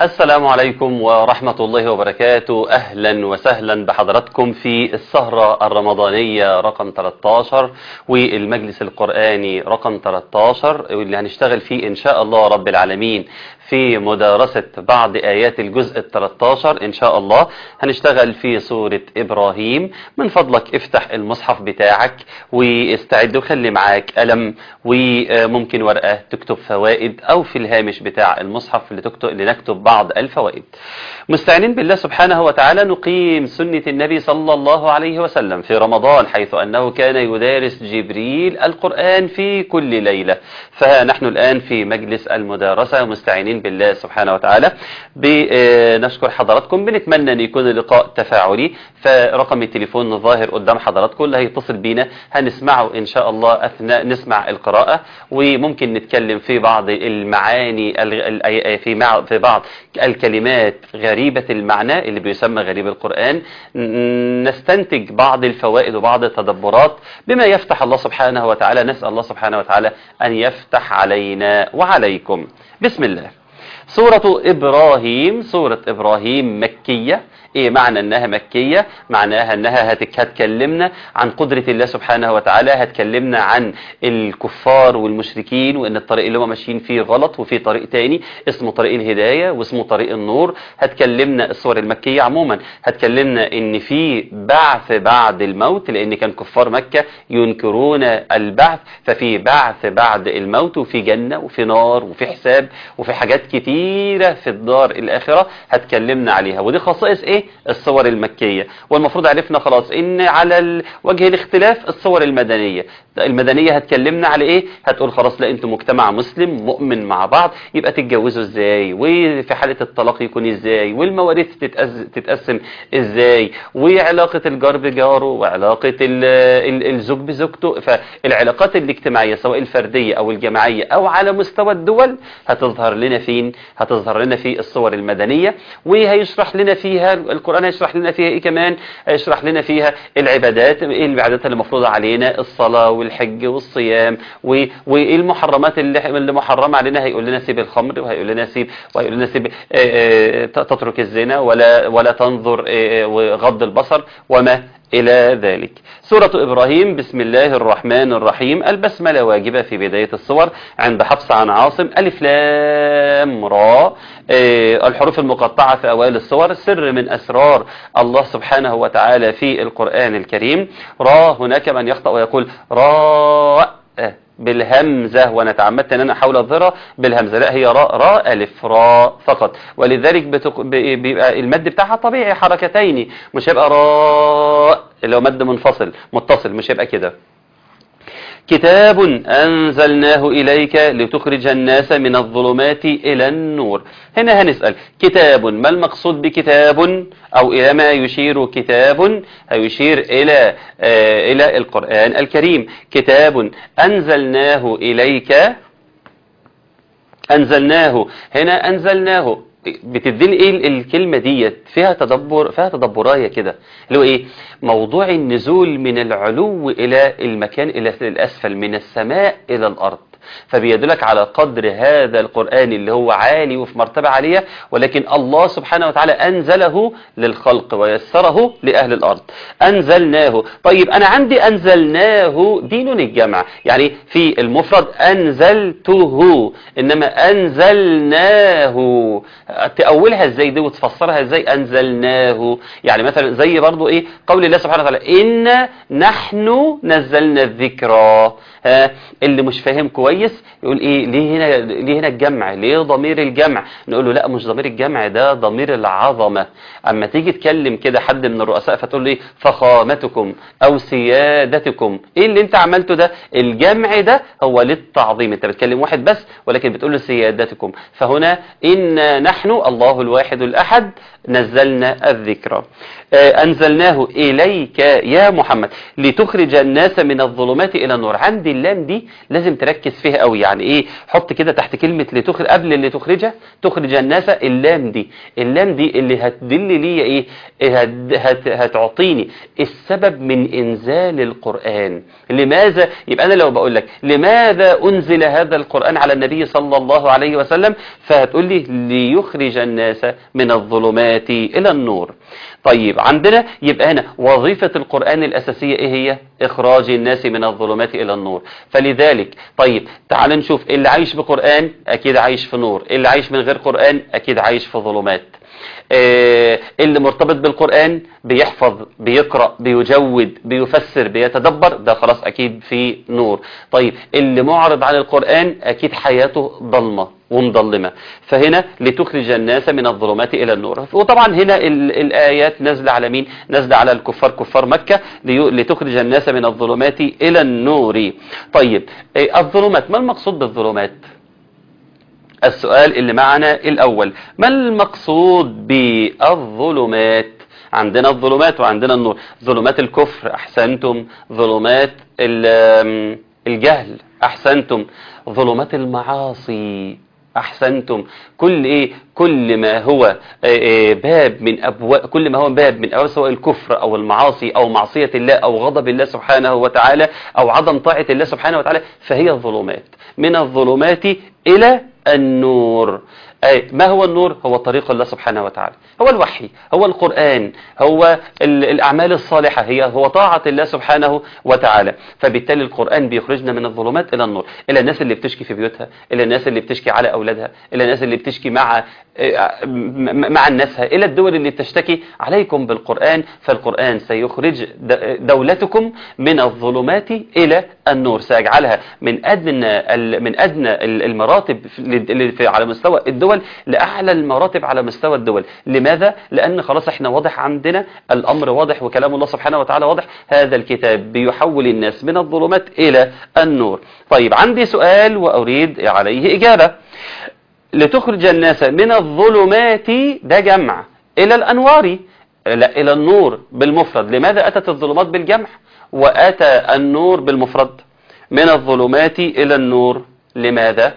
السلام عليكم ورحمة الله وبركاته أهلا وسهلا بحضراتكم في السهرة الرمضانية رقم 13 والمجلس القرآني رقم 13 واللي هنشتغل فيه إن شاء الله رب العالمين في مدارسة بعض آيات الجزء ال 13 إن شاء الله هنشتغل في سورة إبراهيم من فضلك افتح المصحف بتاعك واستعد وخلي معاك قلم وممكن ورقة تكتب فوائد أو في الهامش بتاع المصحف اللي تكتب لنكتب بعض الفوائد مستعينين بالله سبحانه وتعالى نقيم سنة النبي صلى الله عليه وسلم في رمضان حيث أنه كان يدارس جبريل القرآن في كل ليلة فنحن الآن في مجلس المدارسة مستعينين بالله سبحانه وتعالى بنشكر حضراتكم بنتمنى أن يكون اللقاء تفاعلي فرقم التليفون الظاهر قدام حضراتكم اللي هيتصل بينا هنسمعه إن شاء الله أثناء نسمع القراءة وممكن نتكلم في بعض المعاني في في بعض الكلمات غريبة المعنى اللي بيسمى غريب القرآن نستنتج بعض الفوائد وبعض التدبرات بما يفتح الله سبحانه وتعالى نسأل الله سبحانه وتعالى أن يفتح علينا وعليكم بسم الله سورة إبراهيم سورة إبراهيم مكية ايه معنى انها مكية معناها انها هتكلمنا عن قدرة الله سبحانه وتعالى هتكلمنا عن الكفار والمشركين وان الطريق اللي هم ماشيين فيه غلط وفي طريق تاني اسمه طريق الهداية واسمه طريق النور هتكلمنا السور المكية عموما هتكلمنا ان في بعث بعد الموت لان كان كفار مكة ينكرون البعث ففي بعث بعد الموت وفي جنة وفي نار وفي حساب وفي حاجات كتيرة في الدار الاخرة هتكلمنا عليها ودي خصائص ايه الصور المكية والمفروض عرفنا خلاص ان على وجه الاختلاف الصور المدنية المدنية هتكلمنا على ايه هتقول خلاص لا انتم مجتمع مسلم مؤمن مع بعض يبقى تتجوزوا ازاي وفي حالة الطلاق يكون ازاي والمواريث تتقسم ازاي وعلاقة الجار بجاره وعلاقة الزوج بزوجته فالعلاقات الاجتماعية سواء الفردية او الجماعية او على مستوى الدول هتظهر لنا فين هتظهر لنا في الصور المدنية وهيشرح لنا فيها القرآن هيشرح لنا فيها ايه كمان هيشرح لنا فيها العبادات ايه العبادات اللي مفروضة علينا الصلاة والحج والصيام وايه المحرمات اللي, اللي محرمة علينا هيقول لنا سيب الخمر وهيقول لنا سيب وهيقول لنا سيب تترك الزنا ولا ولا تنظر وغض البصر وما إلى ذلك سورة إبراهيم بسم الله الرحمن الرحيم البسملة واجبة في بداية الصور عند حفص عن عاصم ألف لام را الحروف المقطعة في أوائل الصور سر من أسرار الله سبحانه وتعالى في القرآن الكريم را هناك من يخطأ ويقول راء بالهمزة وانا تعمدت ان انا احاول اظهرها بالهمزة لا هي راء راء الف راء فقط ولذلك بتق... بيبقى المد بتاعها طبيعي حركتين مش هيبقى راء اللي هو مد منفصل متصل مش هيبقى كده كتاب أنزلناه إليك لتخرج الناس من الظلمات إلى النور هنا هنسأل كتاب ما المقصود بكتاب أو إلى ما يشير كتاب يشير إلى آه إلى القرآن الكريم كتاب أنزلناه إليك أنزلناه هنا أنزلناه بتديني ايه الكلمة ديت فيها تدبر فيها تدبرايه كده اللي هو ايه موضوع النزول من العلو الى المكان الى الاسفل من السماء الى الارض فبيدلك على قدر هذا القرآن اللي هو عالي وفي مرتبة عالية ولكن الله سبحانه وتعالى أنزله للخلق ويسره لأهل الأرض أنزلناه طيب أنا عندي أنزلناه دين الجمع يعني في المفرد أنزلته إنما أنزلناه تأولها ازاي دي وتفسرها ازاي أنزلناه يعني مثلا زي برضو إيه قول الله سبحانه وتعالى إن نحن نزلنا الذكرى ها اللي مش فاهم كويس يقول ايه ليه هنا ليه هنا الجمع ليه ضمير الجمع نقول له لا مش ضمير الجمع ده ضمير العظمه اما تيجي تكلم كده حد من الرؤساء فتقول له ايه فخامتكم او سيادتكم ايه اللي انت عملته ده الجمع ده هو للتعظيم انت بتكلم واحد بس ولكن بتقول له سيادتكم فهنا ان نحن الله الواحد الاحد نزلنا الذكرى آه، أنزلناه إليك يا محمد لتخرج الناس من الظلمات إلى النور عندي اللام دي لازم تركز فيها قوي يعني إيه حط كده تحت كلمة لتخرج قبل اللي تخرجها تخرج الناس اللام دي اللام دي اللي هتدل لي إيه هت هت هتعطيني السبب من إنزال القرآن لماذا يبقى أنا لو بقول لك لماذا أنزل هذا القرآن على النبي صلى الله عليه وسلم فهتقول لي ليخرج الناس من الظلمات إلى النور طيب عندنا يبقى هنا وظيفة القرآن الأساسية إيه هي إخراج الناس من الظلمات إلى النور فلذلك طيب تعال نشوف اللي عايش بقرآن أكيد عايش في نور اللي عايش من غير قرآن أكيد عايش في ظلمات آه، اللي مرتبط بالقرآن بيحفظ بيقرأ بيجود بيفسر بيتدبر ده خلاص أكيد في نور طيب اللي معرض عن القرآن أكيد حياته ضلمة ومضلمة فهنا لتخرج الناس من الظلمات إلى النور وطبعا هنا ال- الآيات نازلة على مين نازلة على الكفار كفار مكة لي- لتخرج الناس من الظلمات إلى النور طيب آه، الظلمات ما المقصود بالظلمات السؤال اللي معنا الأول ما المقصود بالظلمات عندنا الظلمات وعندنا النور ظلمات الكفر أحسنتم ظلمات ال- الجهل أحسنتم ظلمات المعاصي أحسنتم كل إيه كل ما هو آه، آه، باب من أبواب كل ما هو باب من أبواب سواء الكفر أو المعاصي أو معصية الله أو غضب الله سبحانه وتعالى أو عدم طاعة الله سبحانه وتعالى فهي الظلمات من الظلمات إلى النور أي ما هو النور هو طريق الله سبحانه وتعالى هو الوحي هو القرآن هو ال- الأعمال الصالحة هي هو طاعة الله سبحانه وتعالى فبالتالي القرآن بيخرجنا من الظلمات إلى النور إلى الناس اللي بتشكي في بيوتها إلى الناس اللي بتشكي على أولادها إلى الناس اللي بتشكي مع آه، م- مع الناسها إلى الدول اللي بتشتكي عليكم بالقرآن فالقرآن سيخرج د- دولتكم من الظلمات إلى النور سيجعلها من أدنى ال- من أدنى ال- المراتب في- اللي في- على مستوى الدول لأعلى المراتب على مستوى الدول لماذا؟ لأن خلاص احنا واضح عندنا الأمر واضح وكلام الله سبحانه وتعالى واضح هذا الكتاب بيحول الناس من الظلمات إلى النور طيب عندي سؤال وأريد عليه إجابة لتخرج الناس من الظلمات ده جمع إلى الأنوار لا إلى النور بالمفرد لماذا أتت الظلمات بالجمع وأتى النور بالمفرد من الظلمات إلى النور لماذا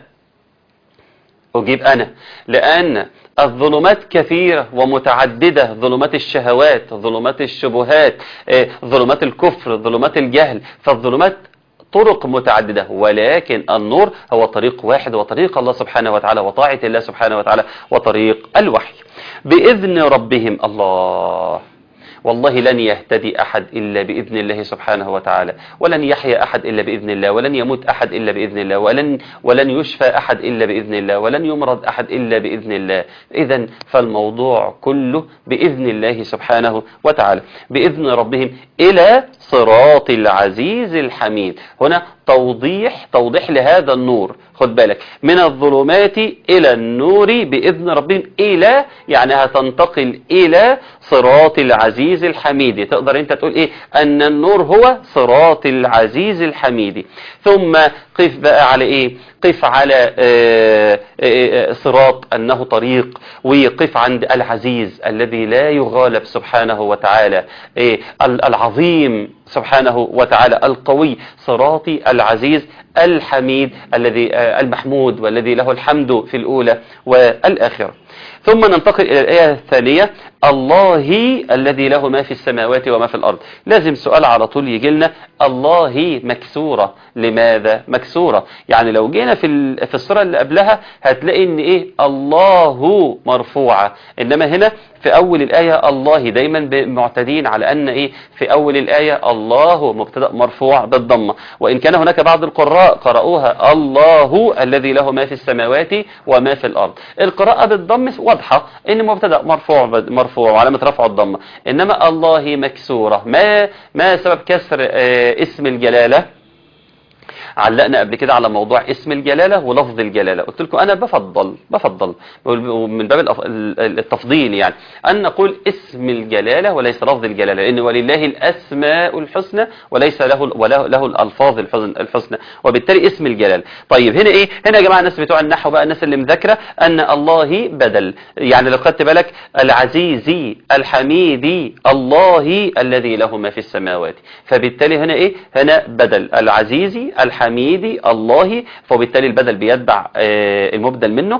أجيب أنا لأن الظلمات كثيرة ومتعددة ظلمات الشهوات ظلمات الشبهات آه، ظلمات الكفر ظلمات الجهل فالظلمات طرق متعددة ولكن النور هو طريق واحد وطريق الله سبحانه وتعالى وطاعة الله سبحانه وتعالى وطريق الوحي بإذن ربهم الله والله لن يهتدي أحد إلا بإذن الله سبحانه وتعالى ولن يحيا أحد إلا بإذن الله ولن يموت أحد إلا بإذن الله ولن, ولن يشفى أحد إلا بإذن الله ولن يمرض أحد إلا بإذن الله إذا فالموضوع كله بإذن الله سبحانه وتعالى بإذن ربهم إلى صراط العزيز الحميد هنا توضيح توضيح لهذا النور خد بالك من الظلمات إلى النور بإذن ربهم إلى يعني هتنتقل إلى صراط العزيز الحميد تقدر انت تقول ايه ان النور هو صراط العزيز الحميد ثم قف بقى على ايه قف على آه، آه، آه، صراط انه طريق وقف عند العزيز الذي لا يغالب سبحانه وتعالى إيه، ال- العظيم سبحانه وتعالى القوي صراطي العزيز الحميد الذي آه، المحمود والذي له الحمد في الأولى والآخرة ثم ننتقل إلى الآية الثانية الله الذي له ما في السماوات وما في الأرض لازم سؤال على طول يجي لنا الله مكسورة لماذا مكسورة يعني لو جينا في ال- في الصورة اللي قبلها هتلاقي ان ايه الله مرفوعة انما هنا في اول الآية الله دايما ب- معتدين على ان ايه في اول الآية الله مبتدأ مرفوع بالضمة وان كان هناك بعض القراء قرأوها الله الذي له ما في السماوات وما في الارض القراءة بالضم واضحة ان مبتدأ مرفوع مرفوع وعلامة رفعه الضمة انما الله مكسورة ما ما سبب كسر آه، اسم الجلالة علقنا قبل كده على موضوع اسم الجلالة ولفظ الجلالة قلت لكم انا بفضل بفضل من باب الأف- ال- التفضيل يعني ان نقول اسم الجلالة وليس لفظ الجلالة لان ولله الاسماء الحسنى وليس له وله له الالفاظ الحسن- الحسنى وبالتالي اسم الجلال طيب هنا ايه هنا يا جماعه الناس بتوع النحو بقى الناس اللي مذاكره ان الله بدل يعني لو خدت بالك العزيزي الحميدي الله الذي له ما في السماوات فبالتالي هنا ايه هنا بدل العزيزي الحميدي الله فبالتالي البدل بيتبع آه، المبدل منه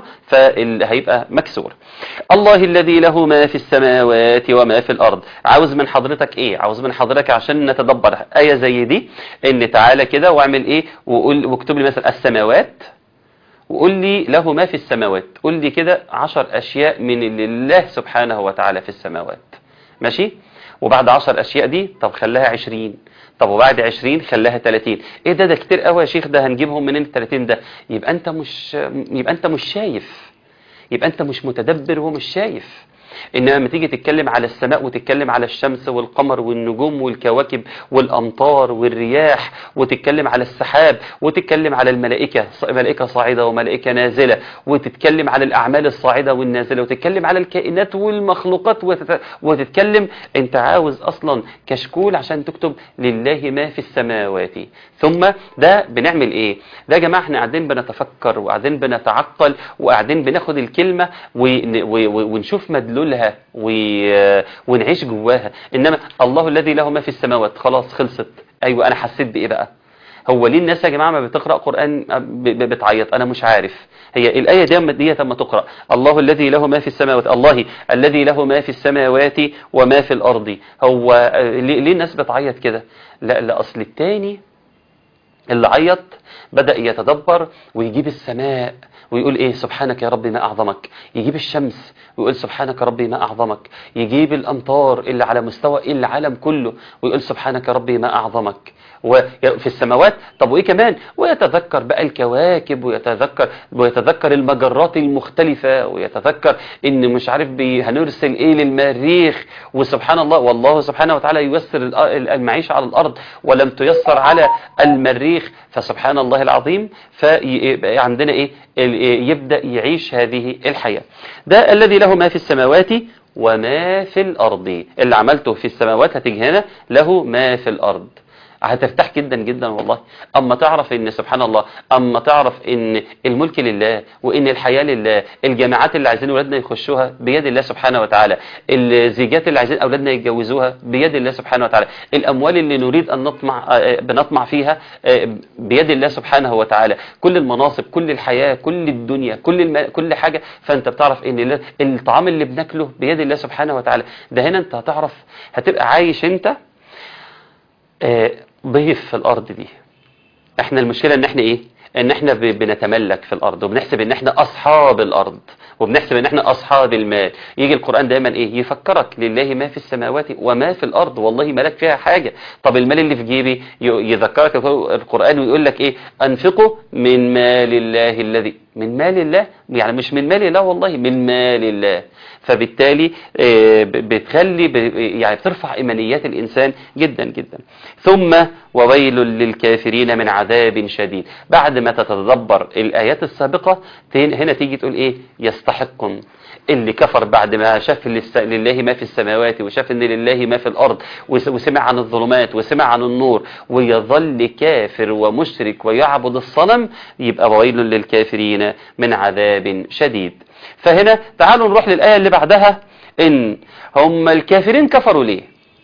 فهيبقى مكسور الله الذي له ما في السماوات وما في الارض عاوز من حضرتك ايه عاوز من حضرتك عشان نتدبر ايه زي دي ان تعالى كده واعمل ايه وقول واكتب لي مثلا السماوات وقول لي له ما في السماوات قول لي كده عشر أشياء من اللي الله سبحانه وتعالى في السماوات ماشي وبعد عشر أشياء دي طب خلاها عشرين طب وبعد عشرين خلاها تلاتين ايه ده ده كتير قوي يا شيخ ده هنجيبهم منين التلاتين ده يبقى انت مش يبقى انت مش شايف يبقى انت مش متدبر ومش شايف انما لما تيجي تتكلم على السماء وتتكلم على الشمس والقمر والنجوم والكواكب والامطار والرياح وتتكلم على السحاب وتتكلم على الملائكه ص- ملائكه صاعده وملائكه نازله وتتكلم على الاعمال الصاعده والنازله وتتكلم على الكائنات والمخلوقات وتت... وتتكلم انت عاوز اصلا كشكول عشان تكتب لله ما في السماوات ثم ده بنعمل ايه ده يا جماعه احنا قاعدين بنتفكر وقاعدين بنتعقل وقاعدين بناخد الكلمه ون... و... و... ونشوف مدلولها و... ونعيش جواها انما الله الذي له ما في السماوات خلاص خلصت ايوه انا حسيت بايه بقى هو ليه الناس يا جماعه ما بتقرا قران ب- ب- بتعيط انا مش عارف هي الايه دي اما دي لما تقرا الله الذي له ما في السماوات الله الذي له ما في السماوات وما في الارض هو آه، ليه ليه الناس بتعيط كده لا لا اصل التاني اللي عيط بدأ يتدبر ويجيب السماء ويقول ايه سبحانك يا ربي ما اعظمك يجيب الشمس ويقول سبحانك يا ربي ما اعظمك يجيب الامطار اللي على مستوى العالم كله ويقول سبحانك يا ربي ما اعظمك وفي السماوات طب وايه كمان ويتذكر بقى الكواكب ويتذكر ويتذكر المجرات المختلفة ويتذكر ان مش عارف بي- هنرسل ايه للمريخ وسبحان الله والله سبحانه وتعالى ييسر الأ- المعيشة على الارض ولم تيسر على المريخ فسبحان الله العظيم فيبقى عندنا ايه ال- يبدأ يعيش هذه الحياة ده الذي له ما في السماوات وما في الارض اللي عملته في السماوات هتيجي هنا له ما في الارض هترتاح جدا جدا والله اما تعرف ان سبحان الله اما تعرف ان الملك لله وان الحياة لله الجامعات اللي عايزين اولادنا يخشوها بيد الله سبحانه وتعالى الزيجات اللي عايزين اولادنا يتجوزوها بيد الله سبحانه وتعالى الاموال اللي نريد ان نطمع آه، بنطمع فيها آه، بيد الله سبحانه وتعالى كل المناصب كل الحياة كل الدنيا كل الم... كل حاجة فانت بتعرف ان الله- الطعام اللي بناكله بيد الله سبحانه وتعالى ده هنا انت هتعرف هتبقى عايش انت آه، ضيف في الارض دي احنا المشكلة ان احنا ايه ان احنا ب- بنتملك في الارض وبنحسب ان احنا اصحاب الارض وبنحسب ان احنا اصحاب المال يجي القرآن دايما ايه يفكرك لله ما في السماوات وما في الارض والله مالك فيها حاجة طب المال اللي في جيبي ي- يذكرك القرآن ويقول لك ايه انفقوا من مال الله الذي من مال الله يعني مش من مال الله والله من مال الله فبالتالي آه، ب- بتخلي ب- يعني بترفع إيمانيات الإنسان جدا جدا ثم وويل للكافرين من عذاب شديد بعد ما تتدبر الآيات السابقة تين- هنا تيجي تقول إيه يستحق اللي كفر بعد ما شاف للس- لله ما في السماوات وشاف ان لله ما في الارض وس- وسمع عن الظلمات وسمع عن النور ويظل كافر ومشرك ويعبد الصنم يبقى ويل للكافرين من عذاب شديد فهنا تعالوا نروح للآية اللي بعدها ان هم الكافرين كفروا ليه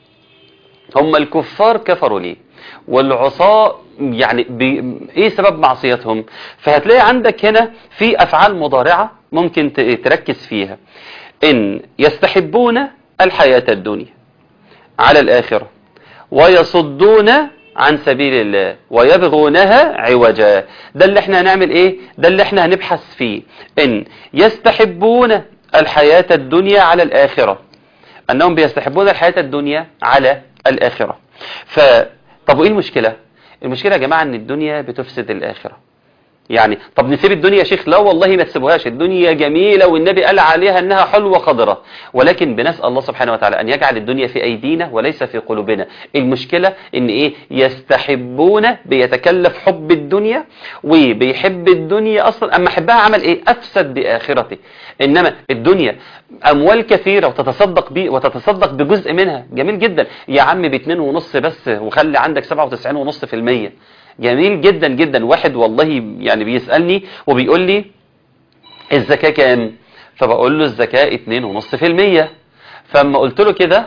هم الكفار كفروا ليه والعصاة يعني بي... ايه سبب معصيتهم فهتلاقي عندك هنا في افعال مضارعة ممكن ت- تركز فيها ان يستحبون الحياة الدنيا على الآخرة ويصدون عن سبيل الله ويبغونها عوجا ده اللي احنا هنعمل ايه ده اللي احنا هنبحث فيه ان يستحبون الحياة الدنيا على الآخرة انهم بيستحبون الحياة الدنيا على الآخرة ف طب وايه المشكلة المشكلة يا جماعة ان الدنيا بتفسد الآخرة يعني طب نسيب الدنيا يا شيخ لا والله ما تسيبوهاش الدنيا جميلة والنبي قال عليها انها حلوة خضرة ولكن بنسأل الله سبحانه وتعالى ان يجعل الدنيا في ايدينا وليس في قلوبنا المشكلة ان ايه يستحبون بيتكلف حب الدنيا وبيحب الدنيا اصلا اما حبها عمل ايه افسد باخرته انما الدنيا اموال كثيرة وتتصدق بيه وتتصدق بجزء منها جميل جدا يا عم باتنين ونص بس وخلي عندك سبعة وتسعين ونص في المية جميل جدا جدا واحد والله يعني بيسألني وبيقول لي الزكاة كام فبقول له الزكاة اتنين ونص في المية فاما قلت له كده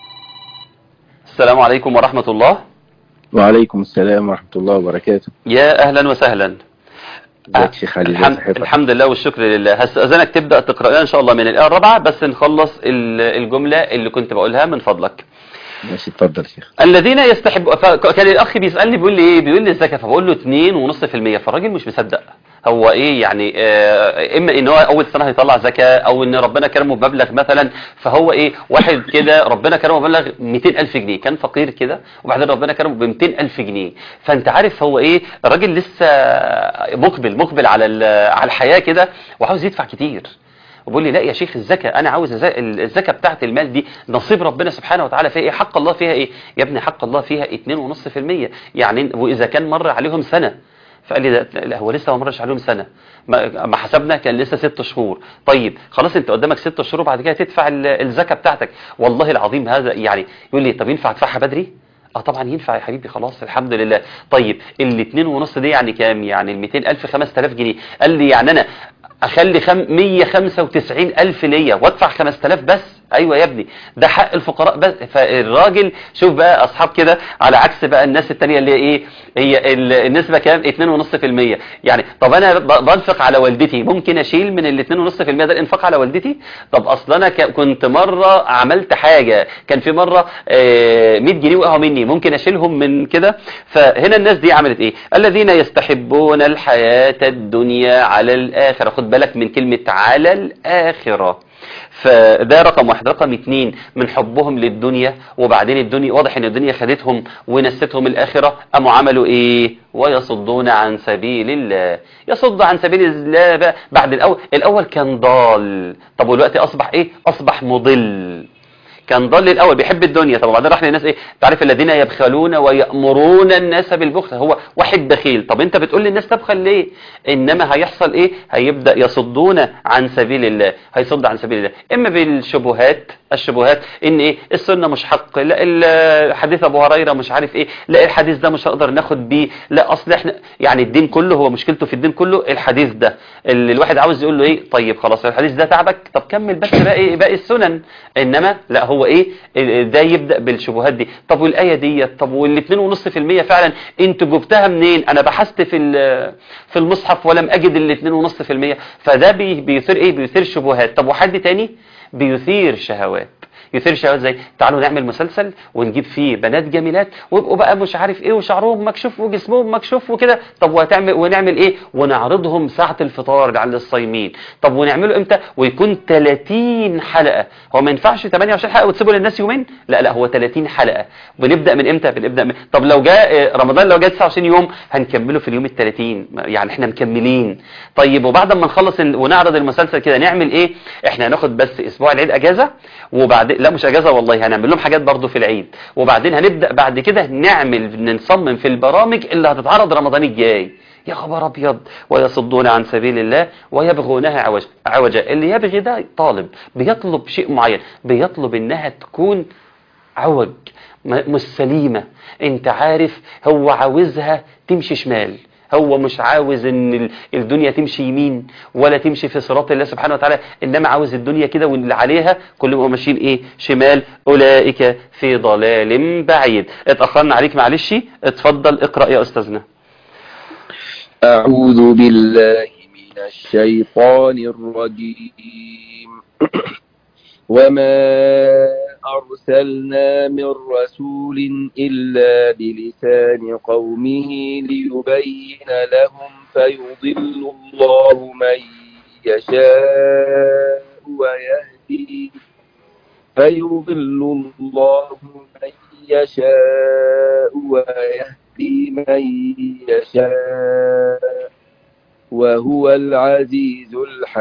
السلام عليكم ورحمة الله وعليكم السلام ورحمة الله وبركاته يا اهلا وسهلا ازيك شيخ علي الحمد, الحمد لله والشكر لله هستأذنك تبدأ تقرأ ان شاء الله من الآية الرابعة بس نخلص الجملة اللي كنت بقولها من فضلك ماشي اتفضل شيخ الذين يستحب كان الاخ بيسالني بيقول لي ايه بيقول لي الزكاه فبقول له 2.5% فالراجل مش مصدق هو ايه يعني آه اما ان هو اول سنه هيطلع زكاه او ان ربنا كرمه بمبلغ مثلا فهو ايه واحد كده ربنا كرمه بمبلغ 200000 جنيه كان فقير كده وبعدين ربنا كرمه ب 200000 جنيه فانت عارف هو ايه الراجل لسه مقبل مقبل على على الحياه كده وعاوز يدفع كتير وبقول لي لا يا شيخ الزكاة انا عاوز الزكاة بتاعت المال دي نصيب ربنا سبحانه وتعالى فيها ايه حق الله فيها ايه يا ابني حق الله فيها 2.5% يعني واذا كان مر عليهم سنة فقال لي ده لا هو لسه ما مرش عليهم سنة ما حسبنا كان لسه ست شهور طيب خلاص انت قدامك ست شهور وبعد كده تدفع الزكاة بتاعتك والله العظيم هذا يعني يقول لي طب ينفع ادفعها بدري اه طبعا ينفع يا حبيبي خلاص الحمد لله طيب الاثنين ونص دي يعني كام يعني ال 200000 5000 جنيه قال لي يعني انا اخلي خم 195 الف ليا وادفع 5000 بس ايوه يا ابني ده حق الفقراء بس فالراجل شوف بقى اصحاب كده على عكس بقى الناس التانية اللي هي ايه هي النسبة كام 2.5% يعني طب انا بنفق على والدتي ممكن اشيل من ال 2.5% ده الانفاق على والدتي طب اصل انا كنت مرة عملت حاجة كان في مرة 100 جنيه وقعوا مني ممكن اشيلهم من كده فهنا الناس دي عملت ايه الذين يستحبون الحياة الدنيا على الاخرة خد بالك من كلمة على الاخرة فده رقم واحد رقم اتنين من حبهم للدنيا وبعدين الدنيا واضح ان الدنيا خدتهم ونستهم الاخرة قاموا عملوا ايه ويصدون عن سبيل الله يصد عن سبيل الله بقى بعد الاول الاول كان ضال طب والوقت اصبح ايه اصبح مضل كان ضل الاول بيحب الدنيا طب وبعدين راح للناس ايه تعرف الذين يبخلون ويأمرون الناس بالبخل هو واحد بخيل طب انت بتقول للناس تبخل ليه انما هيحصل ايه هيبدأ يصدون عن سبيل الله هيصد عن سبيل الله اما بالشبهات الشبهات ان ايه السنه مش حق لا الحديث ابو هريره مش عارف ايه لا الحديث ده مش هقدر ناخد بيه لا اصل احنا يعني الدين كله هو مشكلته في الدين كله الحديث ده اللي الواحد عاوز يقول له ايه طيب خلاص الحديث ده تعبك طب كمل بس باقي باقي السنن انما لا هو ايه ده يبدا بالشبهات دي طب والايه ديت طب وال 2.5% فعلا انت جبتها منين انا بحثت في في المصحف ولم اجد ال 2.5% فده بيثير ايه بيثير شبهات طب وحد تاني بيثير شهوات يثير شهوات زي تعالوا نعمل مسلسل ونجيب فيه بنات جميلات ويبقوا بقى مش عارف ايه وشعرهم مكشوف وجسمهم مكشوف وكده طب وهتعمل ونعمل ايه ونعرضهم ساعة الفطار على الصايمين طب ونعمله امتى ويكون 30 حلقة هو ما ينفعش 28 حلقة وتسيبوا للناس يومين لا لا هو 30 حلقة بنبدأ من امتى بنبدأ من طب لو جاء رمضان لو جاء 29 يوم هنكمله في اليوم ال 30 يعني احنا مكملين طيب وبعد ما نخلص ونعرض المسلسل كده نعمل ايه احنا هناخد بس اسبوع العيد اجازة وبعدين لا مش اجازة والله هنعمل لهم حاجات برضو في العيد وبعدين هنبدأ بعد كده نعمل نصمم في البرامج اللي هتتعرض رمضان الجاي يا خبر ابيض ويصدون عن سبيل الله ويبغونها عوج عوجا اللي يبغي ده طالب بيطلب شيء معين بيطلب انها تكون عوج مش سليمة انت عارف هو عاوزها تمشي شمال هو مش عاوز ان الدنيا تمشي يمين ولا تمشي في صراط الله سبحانه وتعالى انما عاوز الدنيا كده واللي عليها كلهم ماشيين ايه شمال اولئك في ضلال بعيد اتاخرنا عليك معلش اتفضل اقرا يا استاذنا اعوذ بالله من الشيطان الرجيم وما أرسلنا من رسول إلا بلسان قومه ليبين لهم فيضل الله من يشاء ويهدي فيضل الله من يشاء ويهدي من يشاء وهو العزيز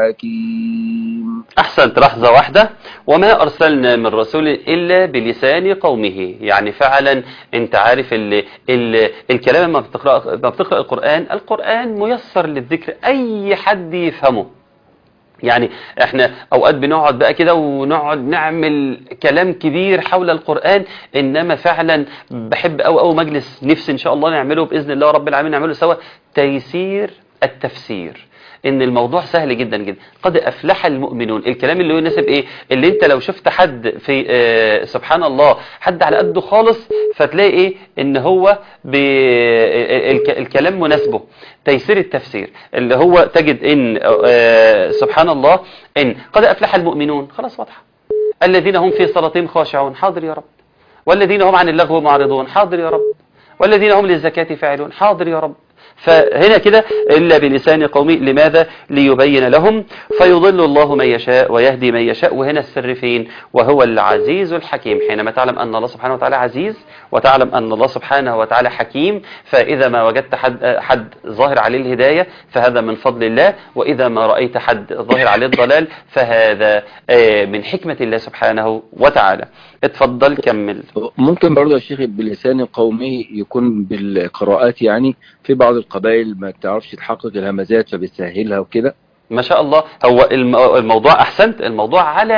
الحكيم أحسنت لحظة واحدة وما أرسلنا من رسول إلا بلسان قومه يعني فعلا أنت عارف ال ال الكلام لما بتقرأ, لما بتقرأ القرآن القرآن ميسر للذكر أي حد يفهمه يعني احنا اوقات بنقعد بقى كده ونقعد نعمل كلام كبير حول القرآن انما فعلا بحب او او مجلس نفسي ان شاء الله نعمله باذن الله رب العالمين نعمله سوا تيسير التفسير ان الموضوع سهل جدا جدا قد افلح المؤمنون الكلام اللي هو يناسب ايه اللي انت لو شفت حد في آه سبحان الله حد على قده خالص فتلاقي ايه ان هو ب... الك... الكلام مناسبه تيسير التفسير اللي هو تجد ان آه سبحان الله ان قد افلح المؤمنون خلاص واضحه الذين هم في صلاتهم خاشعون حاضر يا رب والذين هم عن اللغو معرضون حاضر يا رب والذين هم للزكاة فاعلون حاضر يا رب فهنا كده إلا بلسان قومي لماذا ليبين لهم فيضل الله من يشاء ويهدي من يشاء وهنا السر فين وهو العزيز الحكيم حينما تعلم أن الله سبحانه وتعالى عزيز وتعلم أن الله سبحانه وتعالى حكيم فإذا ما وجدت حد, حد ظاهر عليه الهداية فهذا من فضل الله وإذا ما رأيت حد ظاهر عليه الضلال فهذا من حكمة الله سبحانه وتعالى اتفضل كمل ممكن برضه يا شيخ بلسان قومي يكون بالقراءات يعني في بعض القبائل ما تعرفش تحقق الهمزات فبتسهلها وكده ما شاء الله هو الموضوع احسنت الموضوع على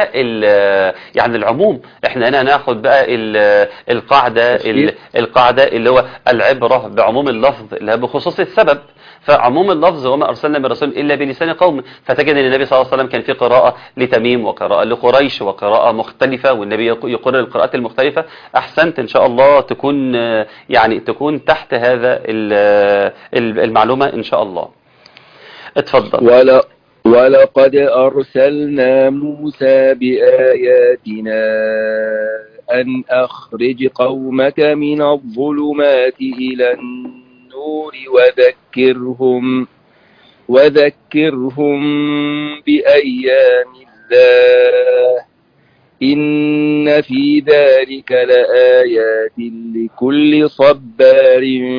يعني العموم احنا هنا هناخد بقى القاعده القاعده اللي هو العبره بعموم اللفظ لا بخصوص السبب فعموم اللفظ وما ارسلنا من رسول الا بلسان قوم فتجد ان النبي صلى الله عليه وسلم كان في قراءه لتميم وقراءه لقريش وقراءه مختلفه والنبي يقرر القراءات المختلفه احسنت ان شاء الله تكون يعني تكون تحت هذا المعلومه ان شاء الله اتفضل ولا ولقد أرسلنا موسى بآياتنا أن أخرج قومك من الظلمات إلى النور وذكرهم وذكرهم بأيام الله إن في ذلك لآيات لكل صبار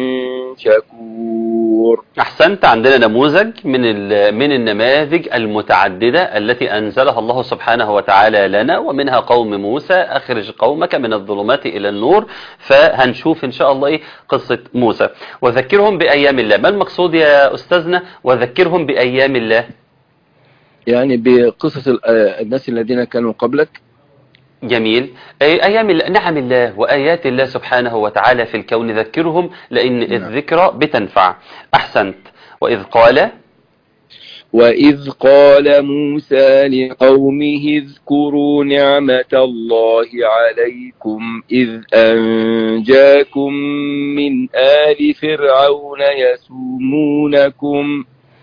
شكور أحسنت عندنا نموذج من من النماذج المتعددة التي أنزلها الله سبحانه وتعالى لنا ومنها قوم موسى أخرج قومك من الظلمات إلى النور فهنشوف إن شاء الله إيه قصة موسى وذكرهم بأيام الله ما المقصود يا أستاذنا وذكرهم بأيام الله يعني بقصص الناس الذين كانوا قبلك جميل أيام نعم الله وآيات الله سبحانه وتعالى في الكون ذكرهم لأن الذكرى بتنفع أحسنت وإذ قال وإذ قال موسى لقومه اذكروا نعمة الله عليكم إذ أنجاكم من آل فرعون يسومونكم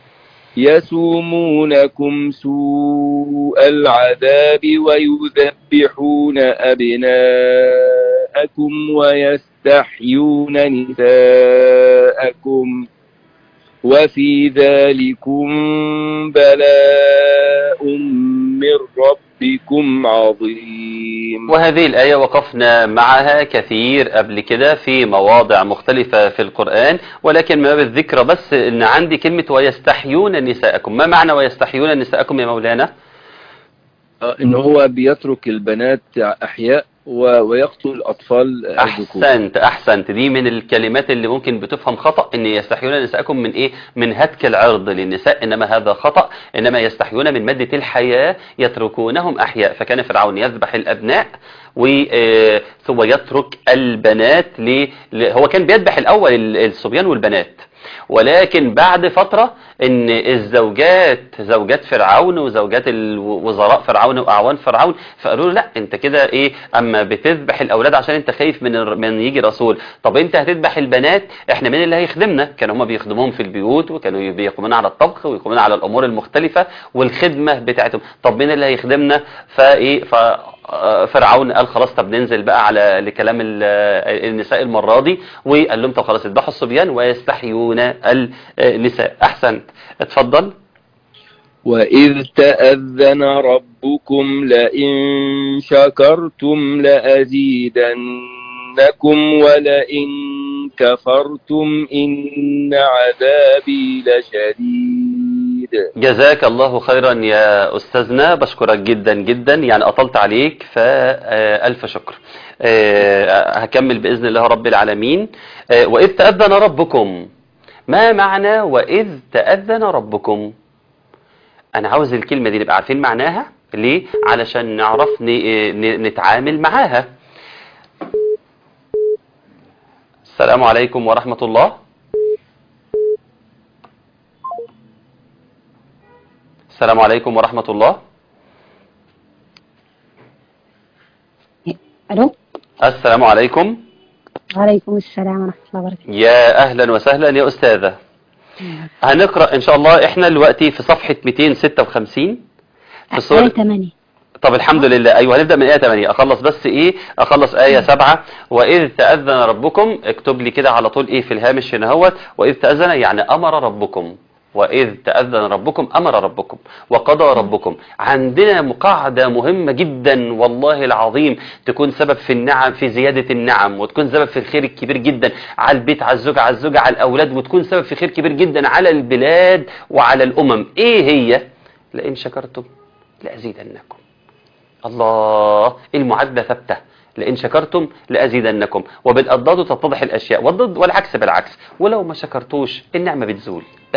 يسومونكم سوء العذاب ويذبحون أبناءكم ويستحيون نساءكم وفي ذلكم بلاء من ربكم عظيم وهذه الآية وقفنا معها كثير قبل كده في مواضع مختلفة في القرآن ولكن ما بالذكر بس ان عندي كلمة ويستحيون نساءكم ما معنى ويستحيون نساءكم يا مولانا ان هو بيترك البنات احياء ويقتل الأطفال أحسنت أحسنت دي من الكلمات اللي ممكن بتفهم خطأ إن يستحيون نساءكم من إيه من هتك العرض للنساء إنما هذا خطأ إنما يستحيون من مادة الحياة يتركونهم أحياء فكان فرعون يذبح الأبناء ثم يترك البنات ل... هو كان بيذبح الأول الصبيان والبنات ولكن بعد فترة ان الزوجات زوجات فرعون وزوجات وزراء فرعون واعوان فرعون فقالوا له لا انت كده ايه اما بتذبح الاولاد عشان انت خايف من من يجي رسول طب انت هتذبح البنات احنا مين اللي هيخدمنا كانوا هم بيخدموهم في البيوت وكانوا بيقومون على الطبخ ويقومون على الامور المختلفة والخدمة بتاعتهم طب مين اللي هيخدمنا فايه ف فرعون قال خلاص طب ننزل بقى على لكلام النساء المرة دي وقال لهم طب خلاص اذبحوا الصبيان ويستحيون النساء احسنت اتفضل وإذ تأذن ربكم لئن شكرتم لأزيدنكم ولئن كفرتم إن عذابي لشديد جزاك الله خيرا يا أستاذنا بشكرك جدا جدا يعني أطلت عليك فألف شكر آه، هكمل بإذن الله رب العالمين آه، وإذ تأذن ربكم ما معنى وإذ تأذن ربكم أنا عاوز الكلمة دي نبقى عارفين معناها ليه علشان نعرف ن- ن- نتعامل معاها السلام عليكم ورحمة الله السلام عليكم ورحمة الله الو السلام عليكم وعليكم السلام ورحمه الله وبركاته يا أهلا وسهلا يا أستاذة هنقرأ إن شاء الله إحنا دلوقتي في صفحة 256 في آية سورة 8 طب الحمد لله أيوه هنبدأ من آية 8 أخلص بس إيه أخلص آية 7 وإذ تأذن ربكم اكتب لي كده على طول إيه في الهامش هنا هوت وإذ تأذن يعني أمر ربكم وإذ تأذن ربكم أمر ربكم وقضى ربكم عندنا قاعدة مهمة جدا والله العظيم تكون سبب في النعم في زيادة النعم وتكون سبب في الخير الكبير جدا على البيت على الزوج على الزوجة على الأولاد وتكون سبب في خير كبير جدا على البلاد وعلى الأمم إيه هي لئن شكرتم لأزيدنكم الله المعادلة ثابتة لئن شكرتم لأزيدنكم وبالأضداد تتضح الأشياء والضد والعكس بالعكس ولو ما شكرتوش النعمة بتزول بس